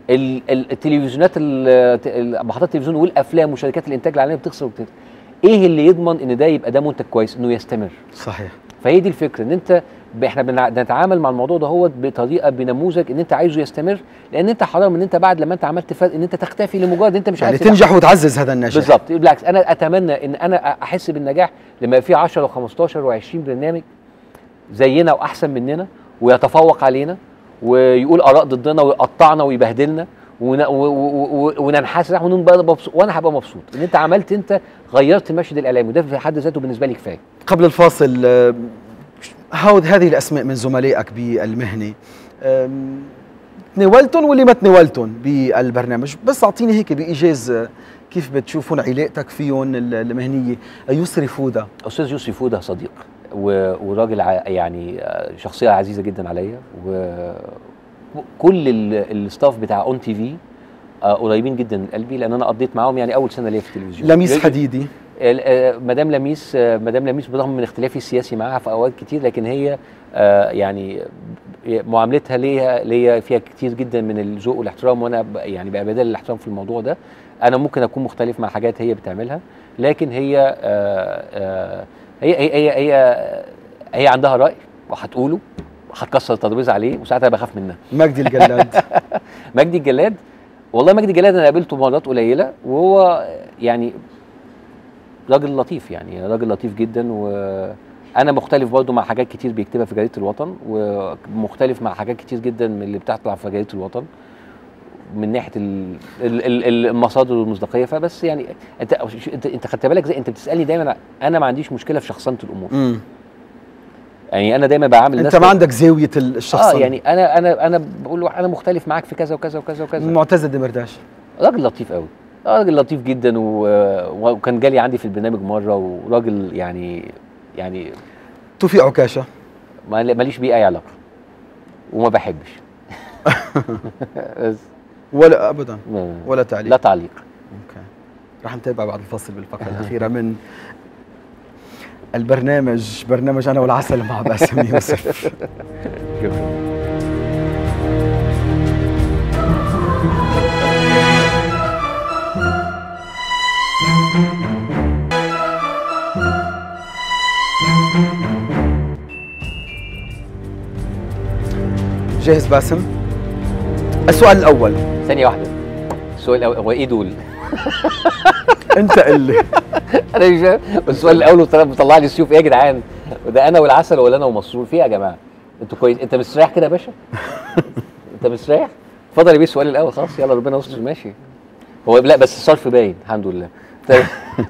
ال- ال- التلفزيونات ال- ال- محطات التلفزيون والافلام وشركات الانتاج العالميه بتخسر وبتت- ايه اللي يضمن ان ده يبقى ده منتج كويس انه يستمر صحيح فهي دي الفكره ان انت ب- احنا بنع- بنتعامل مع الموضوع ده هو بطريقه بنموذج ان انت عايزه يستمر لان انت حرام ان انت بعد لما انت عملت فرق ان انت تختفي لمجرد انت مش يعني عارف تنجح. تنجح وتعزز هذا النجاح بالظبط بالعكس انا اتمنى ان انا احس بالنجاح لما يبقى في 10 و15 و20 برنامج زينا واحسن مننا ويتفوق علينا ويقول اراء ضدنا ويقطعنا ويبهدلنا ون- و- و- و- وننحاس ونبقى مبسوط وانا هبقى مبسوط ان انت عملت انت غيرت المشهد الاعلامي وده في حد ذاته بالنسبه لي كفايه قبل الفاصل آه، هاود هذه الاسماء من زملائك بالمهنه آم، تناولتهم واللي ما تناولتهم بالبرنامج بس اعطيني هيك بايجاز آه، كيف بتشوفون علاقتك فيهم ال- المهنيه يسري فودا استاذ يوسف فوده صديق و- وراجل ع- يعني آه، شخصيه عزيزه جدا عليا وكل ال- الستاف بتاع اون تي في قريبين جدا من قلبي لان انا قضيت معاهم يعني اول سنه ليا في التلفزيون لميس يجي- حديدي ال- آه، مدام لميس آه، مدام لميس بالرغم من اختلافي السياسي معاها في اوقات كتير لكن هي آه، يعني ب- معاملتها ليا ليا فيها كتير جدا من الذوق والاحترام وانا ب- يعني بأبادل الاحترام في الموضوع ده انا ممكن اكون مختلف مع حاجات هي بتعملها لكن هي آه، آه، هي هي هي هي, هي عندها راي وهتقوله وهتكسر الترابيزه عليه وساعتها بخاف منها مجدي الجلاد مجدي الجلاد والله مجدي الجلاد انا قابلته مرات قليله وهو يعني راجل لطيف يعني راجل لطيف جدا وانا مختلف برضه مع حاجات كتير بيكتبها في جريده الوطن ومختلف مع حاجات كتير جدا من اللي بتطلع في جريده الوطن من ناحيه ال- ال- ال- المصادر والمصداقيه فبس يعني انت انت انت خدت بالك زي انت بتسالني دايما انا ما عنديش مشكله في شخصنه الامور مم. يعني انا دايما بعامل انت الناس ما عندك زاويه الشخص اه يعني انا انا انا بقول له انا مختلف معاك في كذا وكذا وكذا وكذا معتز الدمرداش راجل لطيف قوي راجل لطيف جدا و... وكان جالي عندي في البرنامج مره وراجل يعني يعني توفيق عكاشه ما- ماليش بيه اي علاقه وما بحبش بس ولا ابدا ما- ولا تعليق لا تعليق اوكي رح نتابع بعد الفصل بالفقره الاخيره من البرنامج برنامج انا والعسل مع باسم يوسف شكرا جاهز باسم السؤال الاول ثانيه واحده السؤال الاول هو ايه دول؟ انت اللي انا مش فاهم السؤال الاول وطلع- مطلع لي السيوف ايه يا جدعان؟ وده انا والعسل ولا انا ومسرور في ايه يا جماعه؟ انتوا كويس انت مستريح كده يا باشا؟ انت مستريح؟ اتفضل يا بيه السؤال الاول خلاص يلا ربنا يستر ماشي هو لا بس الصرف باين الحمد لله طيب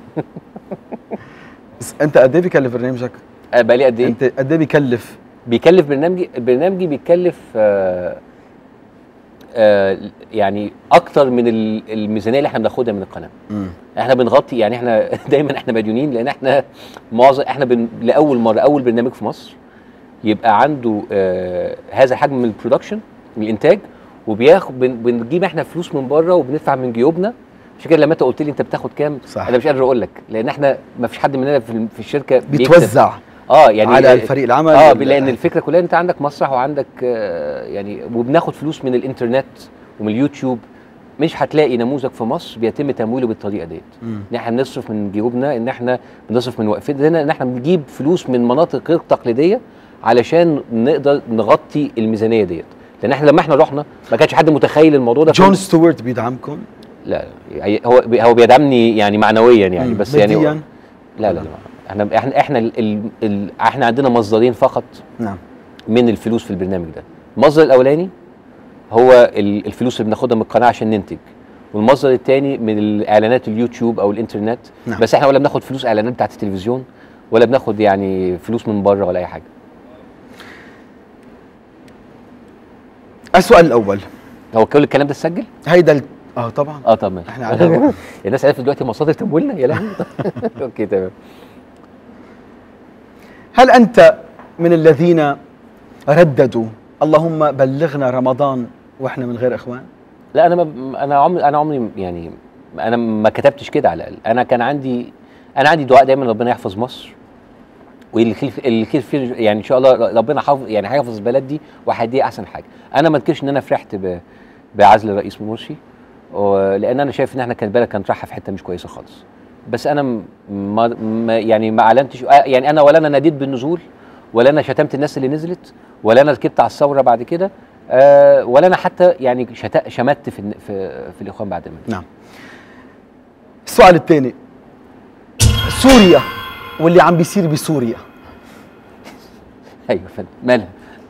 بس انت قد ايه بكلف برنامجك؟ أنا بقالي قد ايه؟ انت قد ايه بكلف؟ بيكلف برنامجي برنامجي بيكلف آه آه يعني اكتر من ال- الميزانيه اللي احنا بناخدها من القناه احنا بنغطي يعني احنا دايما احنا مديونين لان احنا معظم احنا بن لاول مره اول برنامج في مصر يبقى عنده آه هذا الحجم من البرودكشن من الانتاج وبياخد بن بنجيب احنا فلوس من بره وبندفع من جيوبنا عشان كده لما انت قلت لي انت بتاخد كام صح. انا مش قادر اقول لك لان احنا ما فيش حد مننا في, في الشركه بيكسب. بيتوزع اه يعني على فريق العمل اه وال- لان الفكره كلها انت عندك مسرح وعندك آه يعني وبناخد فلوس من الانترنت ومن اليوتيوب مش هتلاقي نموذج في مصر بيتم تمويله بالطريقه ديت مم. ان احنا بنصرف من جيوبنا ان احنا بنصرف من وقفتنا ان احنا بنجيب فلوس من مناطق غير تقليديه علشان نقدر نغطي الميزانيه ديت لان احنا لما احنا رحنا ما كانش حد متخيل الموضوع ده جون ستيوارت بيدعمكم لا لا، هو هو بيدعمني يعني معنويا يعني مم. بس يعني مادياً؟ لا لا لا احنا احنا احنا ال ال ال احنا عندنا مصدرين فقط نعم من الفلوس في البرنامج ده المصدر الاولاني هو ال- الفلوس اللي بناخدها من القناه عشان ننتج والمصدر الثاني من الاعلانات اليوتيوب او الانترنت نعم. بس احنا ولا بناخد فلوس اعلانات بتاعت التلفزيون ولا بناخد يعني فلوس من بره ولا اي حاجه السؤال الاول هو كل الكلام ده اتسجل هيدا ال... اه طبعا اه طب ماشي احنا على الهوا. الناس عرفت دلوقتي مصادر تمويلنا يا لهوي اوكي تمام هل انت من الذين رددوا اللهم بلغنا رمضان واحنا من غير اخوان لا انا ما انا عمري انا عمري يعني انا ما كتبتش كده على الاقل انا كان عندي انا عندي دعاء دايما ربنا يحفظ مصر والخير الخير فيه يعني ان شاء الله ربنا حافظ يعني هيحفظ البلد دي وهيديها احسن حاجه انا ما انكرش ان انا فرحت ب بعزل الرئيس مرسي و- لان انا شايف ان احنا كانت البلد كانت رايحه في حته مش كويسه خالص بس انا م- ما ما- يعني ما اعلنتش آه، يعني انا ولا انا ناديت بالنزول ولا انا شتمت الناس اللي نزلت ولا انا ركبت على الثوره بعد كده آه ولا انا حتى يعني شت- شمت في الن- في, في الاخوان بعد ما نعم السؤال الثاني سوريا واللي عم بيصير بسوريا ايوه فندم مالها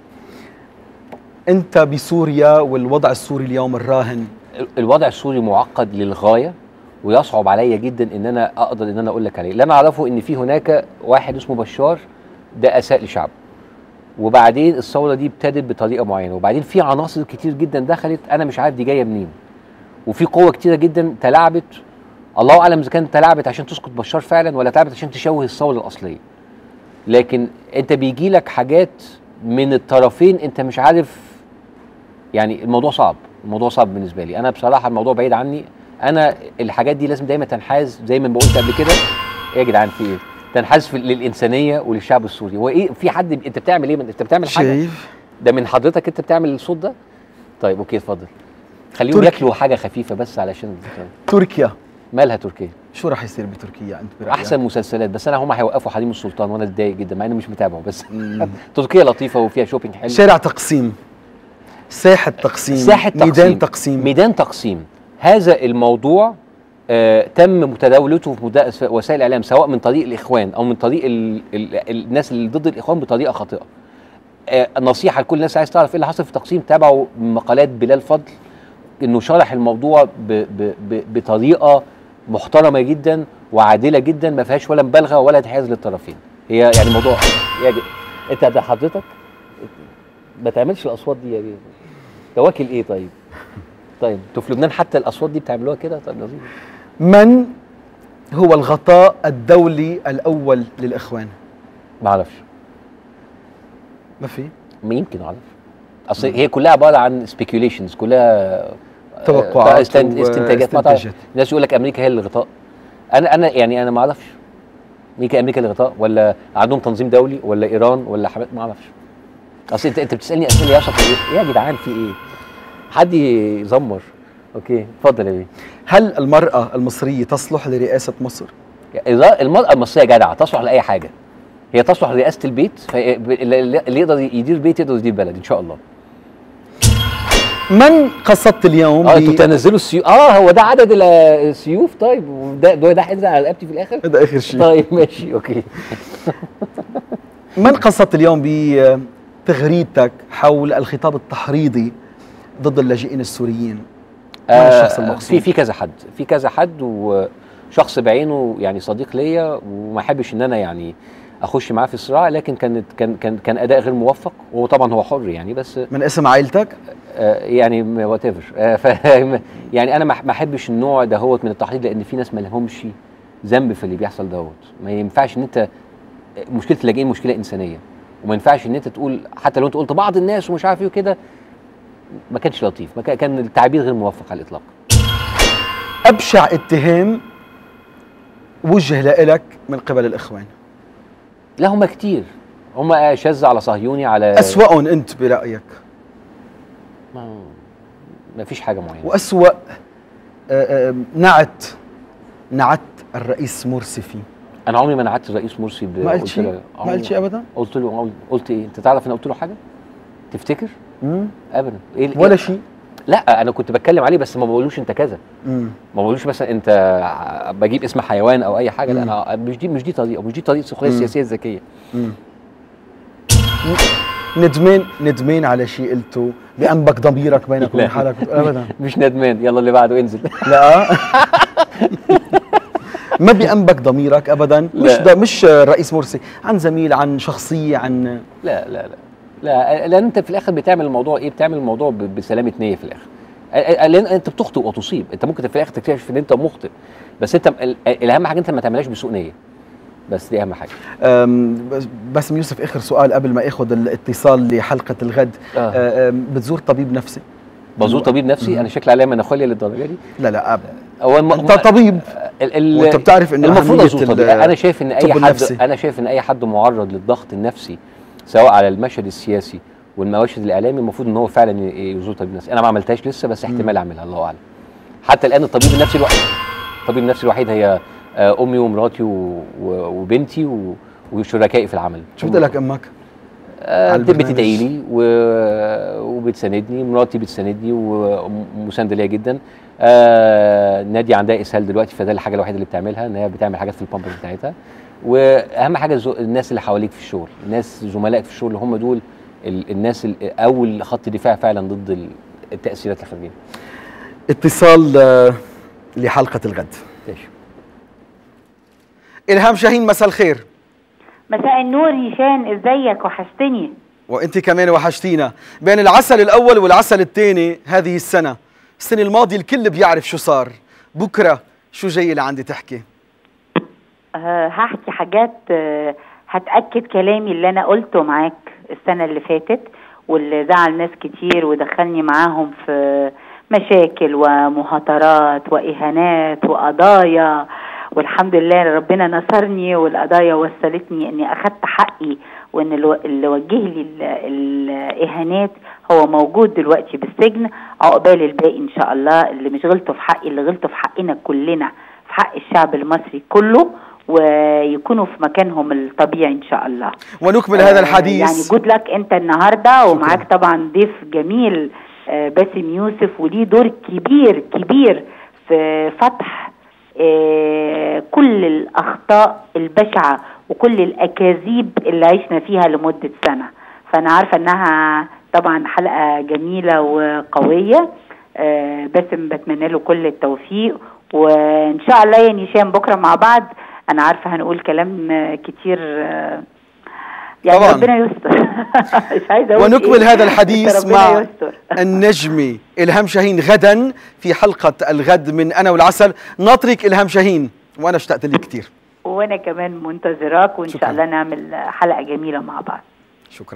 انت بسوريا والوضع السوري اليوم الراهن الوضع السوري معقد للغايه ويصعب عليا جدا ان انا اقدر ان انا اقول لك عليه اللي انا اعرفه ان في هناك واحد اسمه بشار ده اساء لشعبه وبعدين الثوره دي ابتدت بطريقه معينه وبعدين في عناصر كتير جدا دخلت انا مش عارف دي جايه منين وفي قوه كتيره جدا تلاعبت الله اعلم اذا كانت تلاعبت عشان تسقط بشار فعلا ولا تلاعبت عشان تشوه الثوره الاصليه لكن انت بيجي لك حاجات من الطرفين انت مش عارف يعني الموضوع صعب الموضوع صعب بالنسبه لي انا بصراحه الموضوع بعيد عني انا الحاجات دي لازم دايما تنحاز زي ما قلت قبل كده ايه يا جدعان في ايه تنحاز في للانسانيه وللشعب السوري هو ايه في حد انت بتعمل ايه انت بتعمل حاجه شايف ده من حضرتك انت بتعمل الصوت ده طيب اوكي اتفضل خليهم تركي. ياكلوا حاجه خفيفه بس علشان تركيا مالها تركيا شو راح يصير بتركيا انت برأيك؟ احسن مسلسلات بس انا هم هيوقفوا حريم السلطان وانا اتضايق جدا مع اني مش متابعه بس مم. تركيا لطيفه وفيها شوبينج حلو شارع تقسيم ساحة تقسيم ساحة تقسيم ميدان تقسيم ميدان تقسيم هذا الموضوع آه تم متداولته في مدا- في وسائل الاعلام سواء من طريق الاخوان او من طريق ال ال الناس اللي ضد الاخوان بطريقه خاطئه آه نصيحه لكل الناس عايز تعرف ايه اللي حصل في تقسيم تابعوا مقالات بلال فضل انه شرح الموضوع ب ب ب بطريقه محترمه جدا وعادله جدا ما فيهاش ولا مبالغه ولا انحياز للطرفين هي يعني موضوع يا ج- انت ده حضرتك ما تعملش الاصوات دي يا بيه ده واكل ايه طيب طيب انتوا في لبنان حتى الاصوات دي بتعملوها كده طيب لطيف من هو الغطاء الدولي الأول للإخوان ما اعرفش ما في ما يمكن اعرف اصل هي كلها عباره عن سبيكيوليشنز كلها آه، توقعات استنت- استنتاجات ما تعرف واستنتاجات. الناس يقول لك امريكا هي اللي غطاء انا انا يعني انا ما اعرفش امريكا امريكا اللي غطاء ولا عندهم تنظيم دولي ولا ايران ولا حاجات ما اعرفش اصل انت انت بتسالني اسئله يا شخص ايه يا جدعان في ايه حد يزمر اوكي اتفضل يا بيه هل المرأة المصرية تصلح لرئاسة مصر؟ إذا المرأة المصرية جدعة تصلح لأي حاجة هي تصلح لرئاسة البيت فهي- اللي اللي يقدر يدير بيت يقدر يدير بلد إن شاء الله من قصدت اليوم اه ب- انتوا تنزلوا السيوف اه هو ده عدد ال- السيوف طيب وده ده ده هينزل على رقبتي في الاخر هذا آخر شيء طيب ماشي اوكي من قصدت اليوم بتغريدتك حول الخطاب التحريضي ضد اللاجئين السوريين؟ من الشخص آه، المقصود؟ في في كذا حد في كذا حد وشخص بعينه يعني صديق ليا وما احبش ان انا يعني اخش معاه في الصراع لكن كانت كان كان كان اداء غير موفق وهو طبعا هو حر يعني بس من اسم عائلتك؟ آه، يعني وات ايفر يعني انا ما ما احبش النوع دهوت من التحريض لان في ناس ما لهمش ذنب في اللي بيحصل دوت ما ينفعش ان انت مشكله اللاجئين مشكله انسانيه وما ينفعش ان انت تقول حتى لو انت قلت بعض الناس ومش عارف ايه وكده ما كانش لطيف ما كان- كان التعبير غير موفق على الاطلاق أبشع اتهام وجه لك من قبل الإخوان لا هم كتير هم شاذ على صهيوني على أسوأهم أنت برأيك ما, ما فيش حاجه معينه وأسوأ آه، آه، نعت نعت الرئيس مرسي فيه انا عمري ما نعدت الرئيس مرسي ب- ما قلت قلت شيء له- ما عمري قلت شيء أبدا قلت له قلت ايه انت تعرف انا قلت له حاجه تفتكر مم. ابدا ايه ال- ولا إيه؟ شيء لا انا كنت بتكلم عليه بس ما بقولوش انت كذا مم. ما بقولوش مثلا انت ع- بجيب اسم حيوان او اي حاجه لا مم. انا مش دي مش دي طريقه مش دي طريقه السخريه مم. السياسيه الذكيه مم. ندمان ندمان على شيء قلته بأنبك ضميرك بينك وبين لا. حالك ابدا مش ندمان يلا اللي بعده انزل لا ما بأنبك ضميرك ابدا مش لا. ده مش الرئيس مرسي عن زميل عن شخصيه عن لا لا لا لا لان انت في الاخر بتعمل الموضوع ايه بتعمل الموضوع ب- بسلامه نيه في الاخر ا- ا- لان انت بتخطئ وتصيب انت ممكن في الاخر تكتشف ان انت مخطئ بس انت ال- الاهم حاجه انت ما تعملهاش بسوء نيه بس دي اهم حاجه أم، بس- باسم يوسف اخر سؤال قبل ما اخذ الاتصال لحلقه الغد آه. أم، بتزور طبيب نفسي بزور طبيب نفسي انا شكلي عليا مناخوليا للدرجه دي لا لا أب... هو م- انت طبيب ال- ال- وانت بتعرف انه المفروض أهمية ازور ال- طبيب انا شايف ان الطب اي حد النفسي. انا شايف ان اي حد معرض للضغط النفسي سواء على المشهد السياسي والمواشد الاعلامي المفروض ان هو فعلا ي- يزور طبيب نفسي انا ما عملتهاش لسه بس احتمال اعملها الله اعلم حتى الان الطبيب النفسي الوحيد الطبيب النفسي الوحيد هي آه، امي ومراتي و- و- وبنتي و- وشركائي في العمل شو بدي لك امك؟ آه، على البرنامج. بتدعي لي و- وبتساندني مراتي بتساندني ومسانده ليا جدا آه نادي عندها اسهال دلوقتي فده الحاجه الوحيده اللي بتعملها ان هي بتعمل حاجات في البامبرز بتاعتها واهم حاجه الزو- الناس اللي حواليك في الشغل الناس زملائك في الشغل اللي هم دول ال- الناس ال- اول خط دفاع فعلا ضد ال- التاثيرات الخارجيه اتصال آه، لحلقه الغد ماشي الهام شاهين مساء الخير مساء النور هشام ازيك وحشتني وانت كمان وحشتينا بين العسل الاول والعسل الثاني هذه السنه السنه الماضيه الكل بيعرف شو صار بكره شو جاي لعندي تحكي أه هحكي حاجات أه هتأكد كلامي اللي أنا قلته معاك السنة اللي فاتت واللي زعل ناس كتير ودخلني معاهم في مشاكل ومهاترات وإهانات وقضايا والحمد لله ربنا نصرني والقضايا وصلتني اني اخدت حقي وان الو- اللي وجه لي ال- الاهانات هو موجود دلوقتي بالسجن عقبال الباقي ان شاء الله اللي مش غلطوا في حقي اللي غلطوا في حقنا كلنا في حق الشعب المصري كله ويكونوا في مكانهم الطبيعي ان شاء الله ونكمل هذا آه، الحديث يعني جود لك انت النهارده ومعاك طبعا ضيف جميل آه، باسم يوسف وليه دور كبير كبير في فتح آه، كل الاخطاء البشعه وكل الاكاذيب اللي عشنا فيها لمده سنه فانا عارفه انها طبعا حلقه جميله وقويه آه، باسم بتمنى له كل التوفيق وان شاء الله يا نيشان بكره مع بعض انا عارفه هنقول كلام آه، كتير آه، يعني طبعاً. ربنا يستر مش عايزه اقول ونكمل إيه، هذا بس الحديث ربنا مع يستر. النجمة إلهام شاهين غدا في حلقة الغد من أنا والعسل ناطرك إلهام شاهين وأنا اشتقت لك كثير وانا كمان منتظراك وان شكراً. شاء الله نعمل حلقه جميله مع بعض شكرا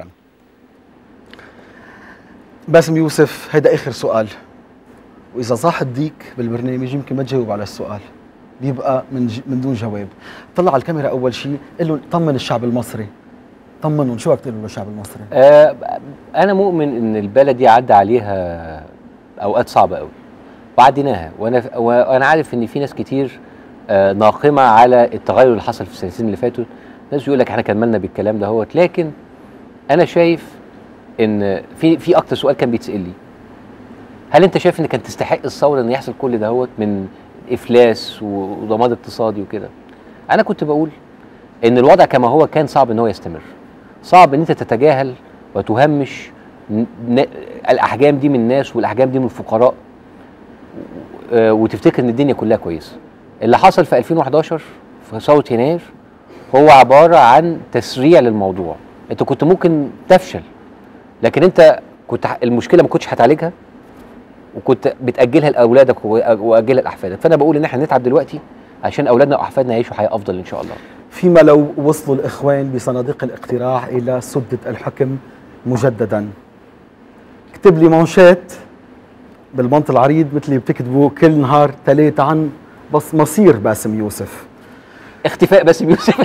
باسم يوسف هيدا آخر سؤال وإذا صاح الديك بالبرنامج يمكن ما تجاوب على السؤال بيبقى من, ج... من دون جواب طلع على الكاميرا أول شيء قل له طمن الشعب المصري طمنهم شو بدك تقول للشعب المصري آه انا مؤمن ان البلد دي عدى عليها اوقات صعبه قوي وعديناها وانا وانا عارف ان في ناس كتير آه ناقمه على التغير اللي حصل في السنتين اللي فاتوا ناس يقول لك احنا كان مالنا بالكلام ده هوت لكن انا شايف ان في في اكتر سؤال كان بيتسال لي هل انت شايف ان كان تستحق الثوره ان يحصل كل ده هوت من افلاس وضمان اقتصادي وكده انا كنت بقول ان الوضع كما هو كان صعب ان هو يستمر صعب ان انت تتجاهل وتهمش ن- ن- الاحجام دي من الناس والاحجام دي من الفقراء آه، وتفتكر ان الدنيا كلها كويسه اللي حصل في 2011 في ثوره يناير هو عباره عن تسريع للموضوع انت كنت ممكن تفشل لكن انت كنت ح- المشكله ما كنتش هتعالجها وكنت بتاجلها لاولادك و- واجلها لاحفادك فانا بقول ان احنا نتعب دلوقتي عشان اولادنا واحفادنا يعيشوا حياه افضل ان شاء الله فيما لو وصلوا الإخوان بصناديق الاقتراع إلى سدة الحكم مجددا اكتب لي مانشات بالبنط العريض مثل اللي بتكتبوا كل نهار ثلاثة عن بس مصير باسم يوسف اختفاء باسم يوسف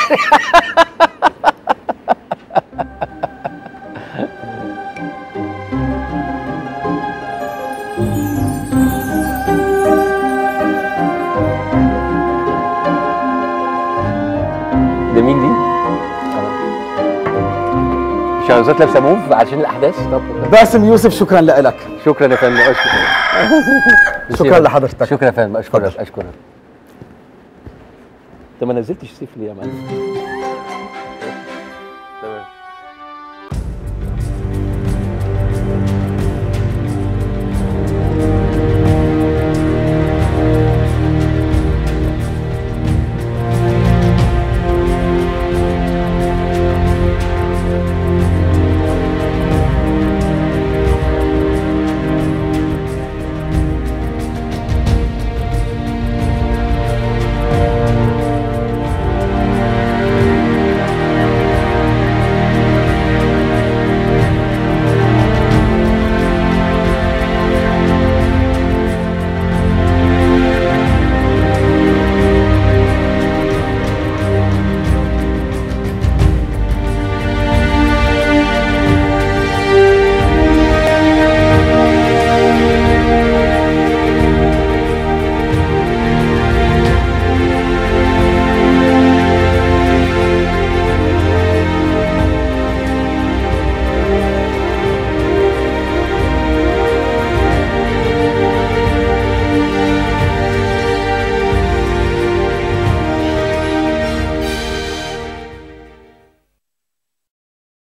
ده مين دي؟ شهرزاد لابسه موف عشان الاحداث طب باسم يوسف شكرا لك شكرا يا فندم اشكرك شكرا لحضرتك شكرا يا فندم اشكرك اتفضل. اشكرك انت ما نزلتش سيف ليه يا معلم